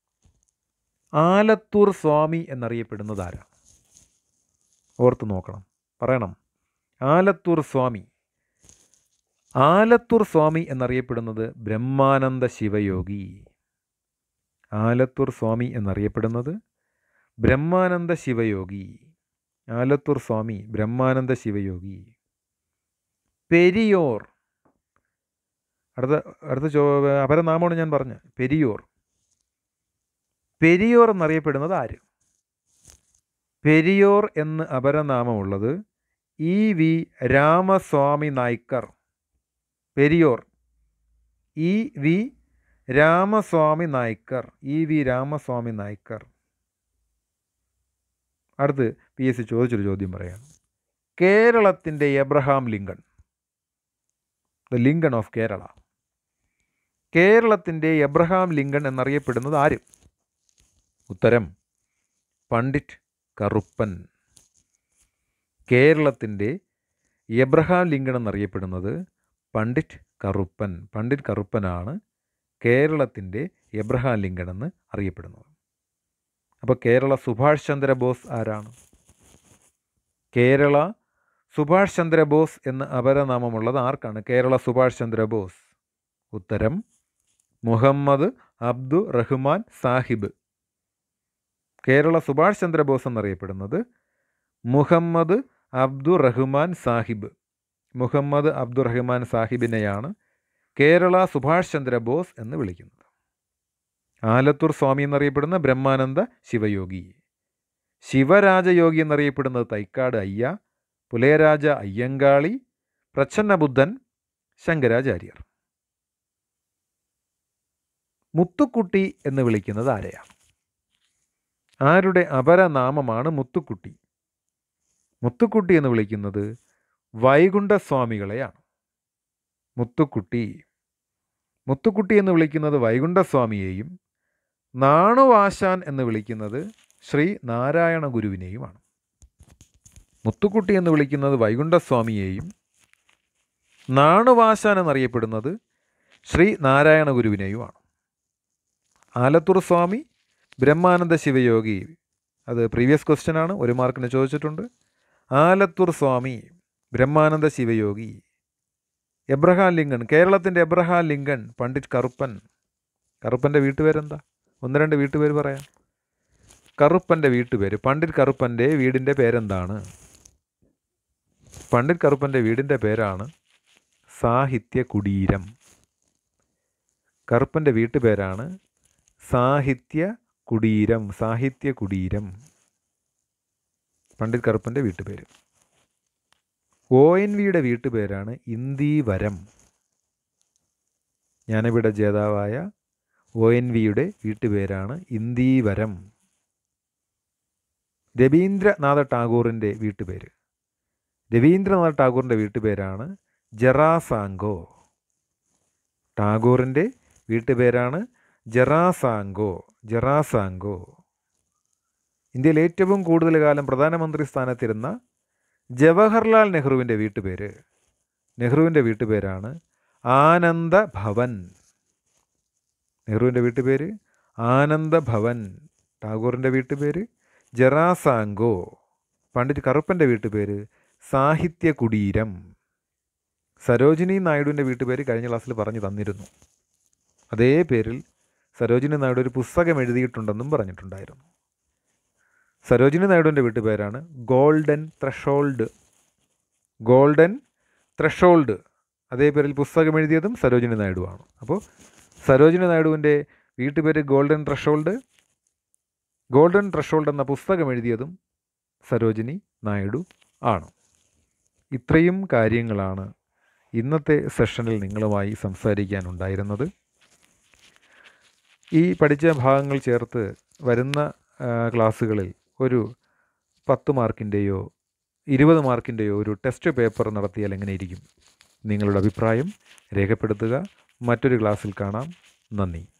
ആലത്തൂർ സ്വാമി എന്നറിയപ്പെടുന്നത് ആരാണ് ഓർത്ത് നോക്കണം പറയണം ആലത്തൂർ സ്വാമി ആലത്തൂർ സ്വാമി എന്നറിയപ്പെടുന്നത് ബ്രഹ്മാനന്ദ ശിവയോഗി ആലത്തൂർ സ്വാമി എന്നറിയപ്പെടുന്നത് ബ്രഹ്മാനന്ദ ശിവയോഗി ആലത്തൂർ സ്വാമി ബ്രഹ്മാനന്ദ ശിവയോഗി പെരിയോർ അടുത്ത അടുത്ത ചോ അപരനാമമാണ് ഞാൻ പറഞ്ഞത് പെരിയോർ പെരിയോർ എന്നറിയപ്പെടുന്നത് ആര് പെരിയോർ എന്ന് അപരനാമമുള്ളത് E V Ramaswamy Naicker Periyar E V Ramaswamy Naicker E V Ramaswamy Naicker അടുത്ത് പി എസ് സി ചോദിച്ചൊരു ചോദ്യം പറയാം കേരളത്തിൻ്റെ Abraham Lincoln the Lincoln of Kerala കേരളത്തിൻ്റെ എബ്രഹാം ലിങ്കൺ എന്നറിയപ്പെടുന്നത് ആര് ഉത്തരം പണ്ഡിറ്റ് കറുപ്പൻ കേരളത്തിൻ്റെ എബ്രഹാം ലിങ്കൺ എന്നറിയപ്പെടുന്നത് പണ്ഡിറ്റ് കറുപ്പൻ പണ്ഡിറ്റ് കറുപ്പനാണ് കേരളത്തിൻ്റെ എബ്രഹാം ലിങ്കൺ എന്ന് അറിയപ്പെടുന്നത് അപ്പോൾ കേരള സുഭാഷ് ചന്ദ്ര ബോസ് ആരാണ് കേരള സുഭാഷ് ചന്ദ്ര ബോസ് എന്ന അപരനാമമുള്ളത് ആർക്കാണ് കേരള സുഭാഷ് ചന്ദ്ര ബോസ് ഉത്തരം മുഹമ്മദ് അബ്ദു റഹ്മാൻ സാഹിബ് കേരള സുഭാഷ് ചന്ദ്ര ബോസ് എന്നറിയപ്പെടുന്നത് മുഹമ്മദ് അബ്ദു റഹ്മാൻ സാഹിബ് മുഹമ്മദ് അബ്ദു റഹ്മാൻ സാഹിബിനെയാണ് കേരള സുഭാഷ് ചന്ദ്ര ബോസ് എന്ന് വിളിക്കുന്നത് ആലത്തൂർ സ്വാമി എന്നറിയപ്പെടുന്ന ബ്രഹ്മാനന്ദ ശിവയോഗി ശിവരാജയോഗി എന്നറിയപ്പെടുന്നത് തൈക്കാട് അയ്യ പുലയരാജ അയ്യങ്കാളി പ്രച്ഛന്ന ബുദ്ധൻ ശങ്കരാചാര്യർ മുത്തുക്കുട്ടി എന്ന് വിളിക്കുന്നത് ആരെയാണ് ആരുടെ അപരനാമമാണ് മുത്തുക്കുട്ടി മുത്തുക്കുട്ടി എന്ന് വിളിക്കുന്നത് വൈകുണ്ഠസ്വാമികളെയാണ് മുത്തുക്കുട്ടി മുത്തുക്കുട്ടി എന്ന് വിളിക്കുന്നത് വൈകുണ്ഠസ്വാമിയെയും നാണുവാശാൻ എന്ന് വിളിക്കുന്നത് ശ്രീ നാരായണ ഗുരുവിനെയുമാണ് മുത്തുക്കുട്ടി എന്ന് വിളിക്കുന്നത് വൈകുണ്ഠസ്വാമിയെയും നാണുവാശാൻ എന്നറിയപ്പെടുന്നത് ശ്രീ നാരായണ ഗുരുവിനെയുമാണ് ആലത്തൂർ സ്വാമി ബ്രഹ്മാനന്ദ ശിവയോഗി അത് പ്രീവിയസ് ക്വസ്റ്റ്യൻ ആണ് ഒരു മാർക്കിന് ചോദിച്ചിട്ടുണ്ട് ആലത്തൂർ സ്വാമി ബ്രഹ്മാനന്ദ ശിവയോഗി എബ്രഹാം ലിങ്കൺ കേരളത്തിൻ്റെ എബ്രഹാം ലിങ്കൺ പണ്ഡിറ്റ് കറുപ്പൻ കറുപ്പൻ്റെ വീട്ടുപേരെന്താ ഒന്ന് രണ്ട് വീട്ടുപേര് പറയാം കറുപ്പൻ്റെ വീട്ടുപേര് പണ്ഡിറ്റ് കറുപ്പൻ്റെ വീടിൻ്റെ പേരെന്താണ് പണ്ഡിറ്റ് കറുപ്പൻ്റെ വീടിൻ്റെ പേരാണ് സാഹിത്യ കുടീരം കറുപ്പൻ്റെ വീട്ടുപേരാണ് സാഹിത്യ കുടീരം സാഹിത്യ കുടീരം പണ്ഡിറ്റ് കറുപ്പൻ്റെ വീട്ടുപേര് ഒ എൻ വിയുടെ വീട്ടുപേരാണ് ഇന്ദീവരം ജ്ഞാനപീഠ ജേതാവായ ഒ എൻ വിയുടെ വീട്ടുപേരാണ് ഇന്ദീവരം രവീന്ദ്രനാഥ ടാഗോറിൻ്റെ വീട്ടുപേര് രവീന്ദ്രനാഥ ടാഗോറിൻ്റെ വീട്ടുപേരാണ് ജറാസാങ്കോ ടാഗോറിൻ്റെ വീട്ടുപേരാണ് ജറാസാങ്കോ ജറാസാങ്കോ ഇന്ത്യയിൽ ഏറ്റവും കൂടുതൽ കാലം പ്രധാനമന്ത്രി സ്ഥാനത്തിരുന്ന ജവഹർലാൽ നെഹ്റുവിൻ്റെ വീട്ടുപേര് നെഹ്റുവിൻ്റെ വീട്ടുപേരാണ് ആനന്ദ ഭവൻ നെഹ്റുവിൻ്റെ വീട്ടുപേര് ആനന്ദ ഭവൻ ടാഗോറിൻ്റെ വീട്ടുപേര് ജറാസാങ്കോ പണ്ഡിറ്റ് കറുപ്പൻ്റെ വീട്ടുപേര് സാഹിത്യ കുടീരം സരോജിനി നായിഡുവിൻ്റെ വീട്ടുപേര് കഴിഞ്ഞ ക്ലാസ്സിൽ പറഞ്ഞു തന്നിരുന്നു അതേ പേരിൽ സരോജിനി നായിഡു ഒരു പുസ്തകം എഴുതിയിട്ടുണ്ടെന്നും പറഞ്ഞിട്ടുണ്ടായിരുന്നു സരോജിനി നായിഡുവിൻ്റെ വീട്ടുപേരാണ് ഗോൾഡൻ ത്രഷോൾഡ് ഗോൾഡൻ ത്രഷോൾഡ് അതേ പേരിൽ പുസ്തകം എഴുതിയതും സരോജിനി നായിഡുവാണ് അപ്പോൾ സരോജിനി നായിഡുവിൻ്റെ വീട്ടുപേര് ഗോൾഡൻ ത്രഷോൾഡ് ഗോൾഡൻ ത്രഷോൾഡ് എന്ന പുസ്തകം എഴുതിയതും സരോജിനി നായിഡു ആണ് ഇത്രയും കാര്യങ്ങളാണ് ഇന്നത്തെ സെഷനിൽ നിങ്ങളുമായി സംസാരിക്കാനുണ്ടായിരുന്നത് ഈ പഠിച്ച ഭാഗങ്ങൾ ചേർത്ത് വരുന്ന ആ, ക്ലാസ്സുകളിൽ ഒരു പത്ത് മാർക്കിൻ്റെയോ ഇരുപത് മാർക്കിൻ്റെയോ ഒരു ടെസ്റ്റ് പേപ്പർ നടത്തിയാൽ എങ്ങനെയിരിക്കും നിങ്ങളുടെ അഭിപ്രായം രേഖപ്പെടുത്തുക മറ്റൊരു ക്ലാസ്സിൽ കാണാം നന്ദി